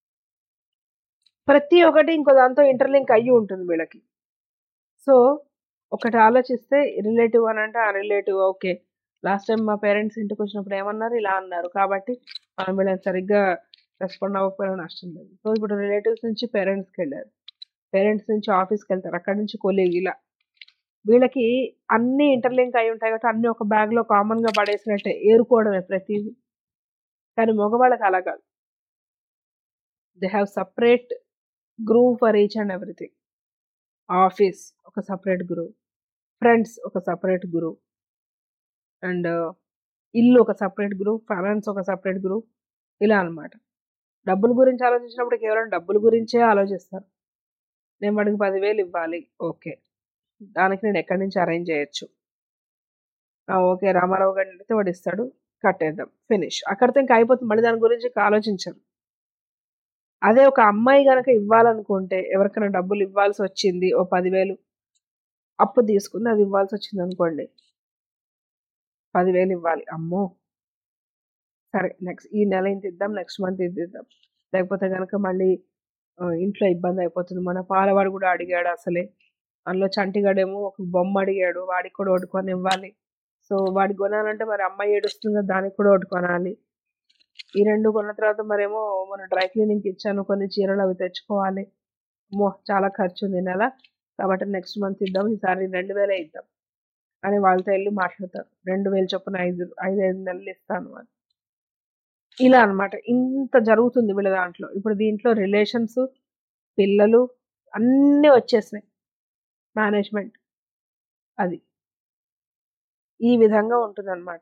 ప్రతి ఒక్కటి ఇంకో దాంతో ఇంటర్లింక్ అయ్యి ఉంటుంది వీళ్ళకి సో ఒకటి ఆలోచిస్తే రిలేటివ్ అని అంటే ఆ రిలేటివ్ ఓకే లాస్ట్ టైం మా పేరెంట్స్ ఇంటికి వచ్చినప్పుడు ఏమన్నారు ఇలా అన్నారు కాబట్టి మనం వీళ్ళని సరిగ్గా రెస్పాండ్ అవ్వకపోయినా నష్టం లేదు సో ఇప్పుడు రిలేటివ్స్ నుంచి పేరెంట్స్కి వెళ్ళారు పేరెంట్స్ నుంచి ఆఫీస్కి వెళ్తారు అక్కడ నుంచి కొలీగ్ ఇలా వీళ్ళకి అన్ని ఇంటర్లింక్ అయి ఉంటాయి కాబట్టి అన్ని ఒక బ్యాగ్లో కామన్గా పడేసినట్టే ఏరుకోవడమే ప్రతిదీ కానీ మగవాళ్ళకి అలా కాదు they have separate group for each and everything office ఒక సపరేట్ గ్రూప్ ఫ్రెండ్స్ ఒక సపరేట్ గ్రూప్ అండ్ ఇల్లు ఒక సపరేట్ గ్రూప్ ఫైనాన్స్ ఒక సపరేట్ గ్రూప్ ఇలా అన్నమాట డబ్బుల గురించి ఆలోచించినప్పుడు కేవలం డబ్బుల గురించే ఆలోచిస్తారు నేను వాడికి పదివేలు ఇవ్వాలి ఓకే దానికి నేను ఎక్కడి నుంచి అరేంజ్ చేయొచ్చు ఆ, ఓకే రామారావు గారిని అడిగితే వాడు ఇస్తాడు కట్టేద్దాం ఫినిష్ అక్కడితో ఇంకా అయిపోతుంది మళ్ళీ దాని గురించి ఇంకా ఆలోచించరు అదే ఒక అమ్మాయి గనక ఇవ్వాలనుకుంటే ఎవరికైనా డబ్బులు ఇవ్వాల్సి వచ్చింది ఓ పదివేలు అప్పు తీసుకుంది అది ఇవ్వాల్సి వచ్చింది అనుకోండి పదివేలు ఇవ్వాలి అమ్మో సరే నెక్స్ట్ ఈ నెల ఇంత ఇద్దాం నెక్స్ట్ మంత్ ఇది ఇద్దాం లేకపోతే కనుక మళ్ళీ ఆ, ఇంట్లో ఇబ్బంది అయిపోతుంది మన పాలవాడు కూడా అడిగాడు అసలే అందులో చంటిగాడేమో ఒక బొమ్మ అడిగాడు వాడికి కూడా ఒకటి కొని ఇవ్వాలి సో వాడికి కొనాలంటే మరి అమ్మాయి ఏడుస్తుంది కదా, దానికి కూడా ఒకటి కొనాలి ఈ రెండు కొన్న తర్వాత మరేమో మన డ్రై క్లీనింగ్ ఇచ్చాను కొన్ని చీరలు అవి తెచ్చుకోవాలి మో చాలా ఖర్చు ఉంది ఈ నెల కాబట్టి నెక్స్ట్ మంత్ ఇద్దాం ఈసారి రెండు వేలే ఇద్దాం అని వాళ్ళతో వెళ్ళి మాట్లాడతారు రెండు వేలు చొప్పున ఐదు ఐదు ఐదు నెలలు ఇస్తాను అని ఇలా అన్నమాట ఇంత జరుగుతుంది వీళ్ళ దాంట్లో ఇప్పుడు దీంట్లో రిలేషన్స్ పిల్లలు అన్నీ వచ్చేసినాయి మేనేజ్మెంట్ అది ఈ విధంగా ఉంటుందన్నమాట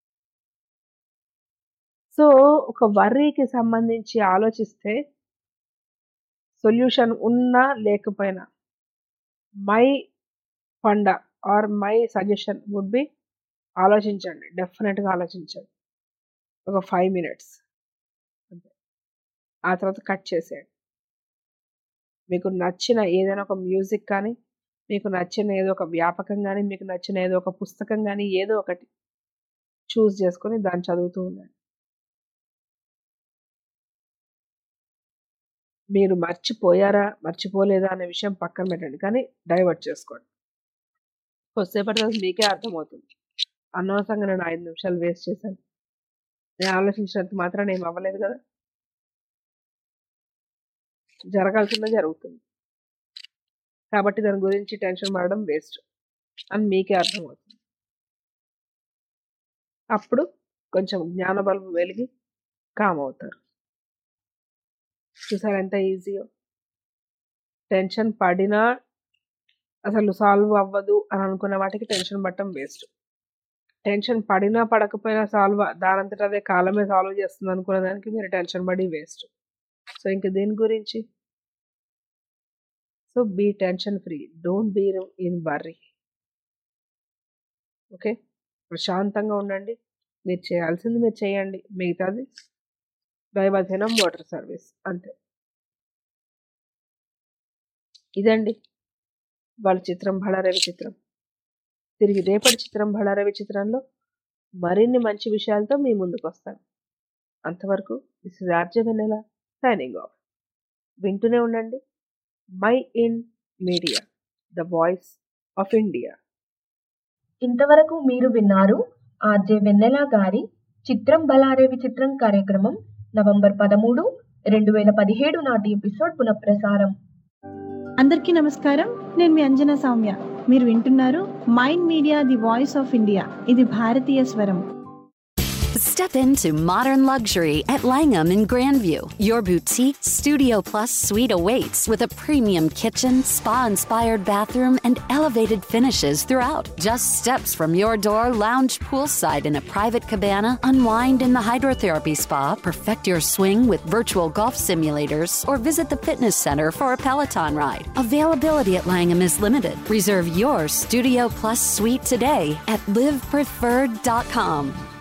సో ఒక వర్రీకి సంబంధించి ఆలోచిస్తే సొల్యూషన్ ఉన్నా లేకపోయినా my funda or my suggestion would be ఆలోచించండి డెఫినెట్గా ఆలోచించండి ఒక ఫైవ్ మినిట్స్ అంతే ఆ తర్వాత కట్ చేసేయండి మీకు నచ్చిన ఏదైనా ఒక మ్యూజిక్ కానీ మీకు నచ్చిన ఏదో ఒక వ్యాపకం కానీ మీకు నచ్చిన ఏదో ఒక పుస్తకం కానీ ఏదో ఒకటి చూస్ చేసుకొని దాన్ని చదువుతూ ఉండండి మీరు మర్చిపోయారా మర్చిపోలేదా అనే విషయం పక్కన పెట్టండి కానీ డైవర్ట్ చేసుకోండి కొద్దిసేపటి తర్వాత మీకే అర్థమవుతుంది అనవసరంగా నేను ఐదు నిమిషాలు వేస్ట్ చేశాను నేను ఆలోచించినంత మాత్రం ఏం అవ్వలేదు కదా జరగాల్సిందే జరుగుతుంది కాబట్టి దాని గురించి టెన్షన్ పడడం వేస్ట్ అని మీకే అర్థమవుతుంది అప్పుడు కొంచెం జ్ఞాన బల్బు వెలిగి కామ్ అవుతారు చూసారు ఎంత ఈజీయో టెన్షన్ పడినా అసలు సాల్వ్ అవ్వదు అని అనుకున్న వాటికి టెన్షన్ పట్టడం వేస్ట్ టెన్షన్ పడినా పడకపోయినా సాల్వ్ దానంతట అదే కాలమే సాల్వ్ చేస్తుంది అనుకున్న దానికి మీరు టెన్షన్ పడి వేస్ట్ సో ఇంక దేని గురించి so be tension free don't be in worry okay ప్రశాంతంగా ఉండండి మీరు చేయాల్సింది మీరు చేయండి మిగతాది దైవాధీనం వాటర్ సర్వీస్ అంతే ఇదండి వాళ్ళ చిత్రం బళారవి చిత్రం తిరిగి రేపటి చిత్రం బళారవి చిత్రంలో మరిన్ని మంచి విషయాలతో మీ ముందుకు వస్తాను అంతవరకు this is RJ Vennela signing off వింటూనే ఉండండి mind media the voice of India ఇంతవరకు మీరు విన్నారు ఆర్జే వెన్నెల గారి చిత్రం బలారేవి చిత్రం కార్యక్రమం నవంబర్ పదమూడు రెండు వేల పదిహేడు నాటి ఎపిసోడ్ పునఃప్రసారం అందరికీ నమస్కారం నేను మీ అంజనా సౌమ్య మీరు వింటున్నారు mind media the voice of India ఇది భారతీయ స్వరం Step into modern luxury at Langham in Grandview. Your boutique Studio Plus suite awaits with a premium kitchen, spa inspired bathroom, and elevated finishes throughout. Just steps from your door, lounge poolside in a private cabana, unwind in the hydrotherapy spa, perfect your swing with virtual golf simulators, or visit the fitness center for a Peloton ride. Availability at Langham is limited. Reserve your Studio Plus suite today at livepreferred.com.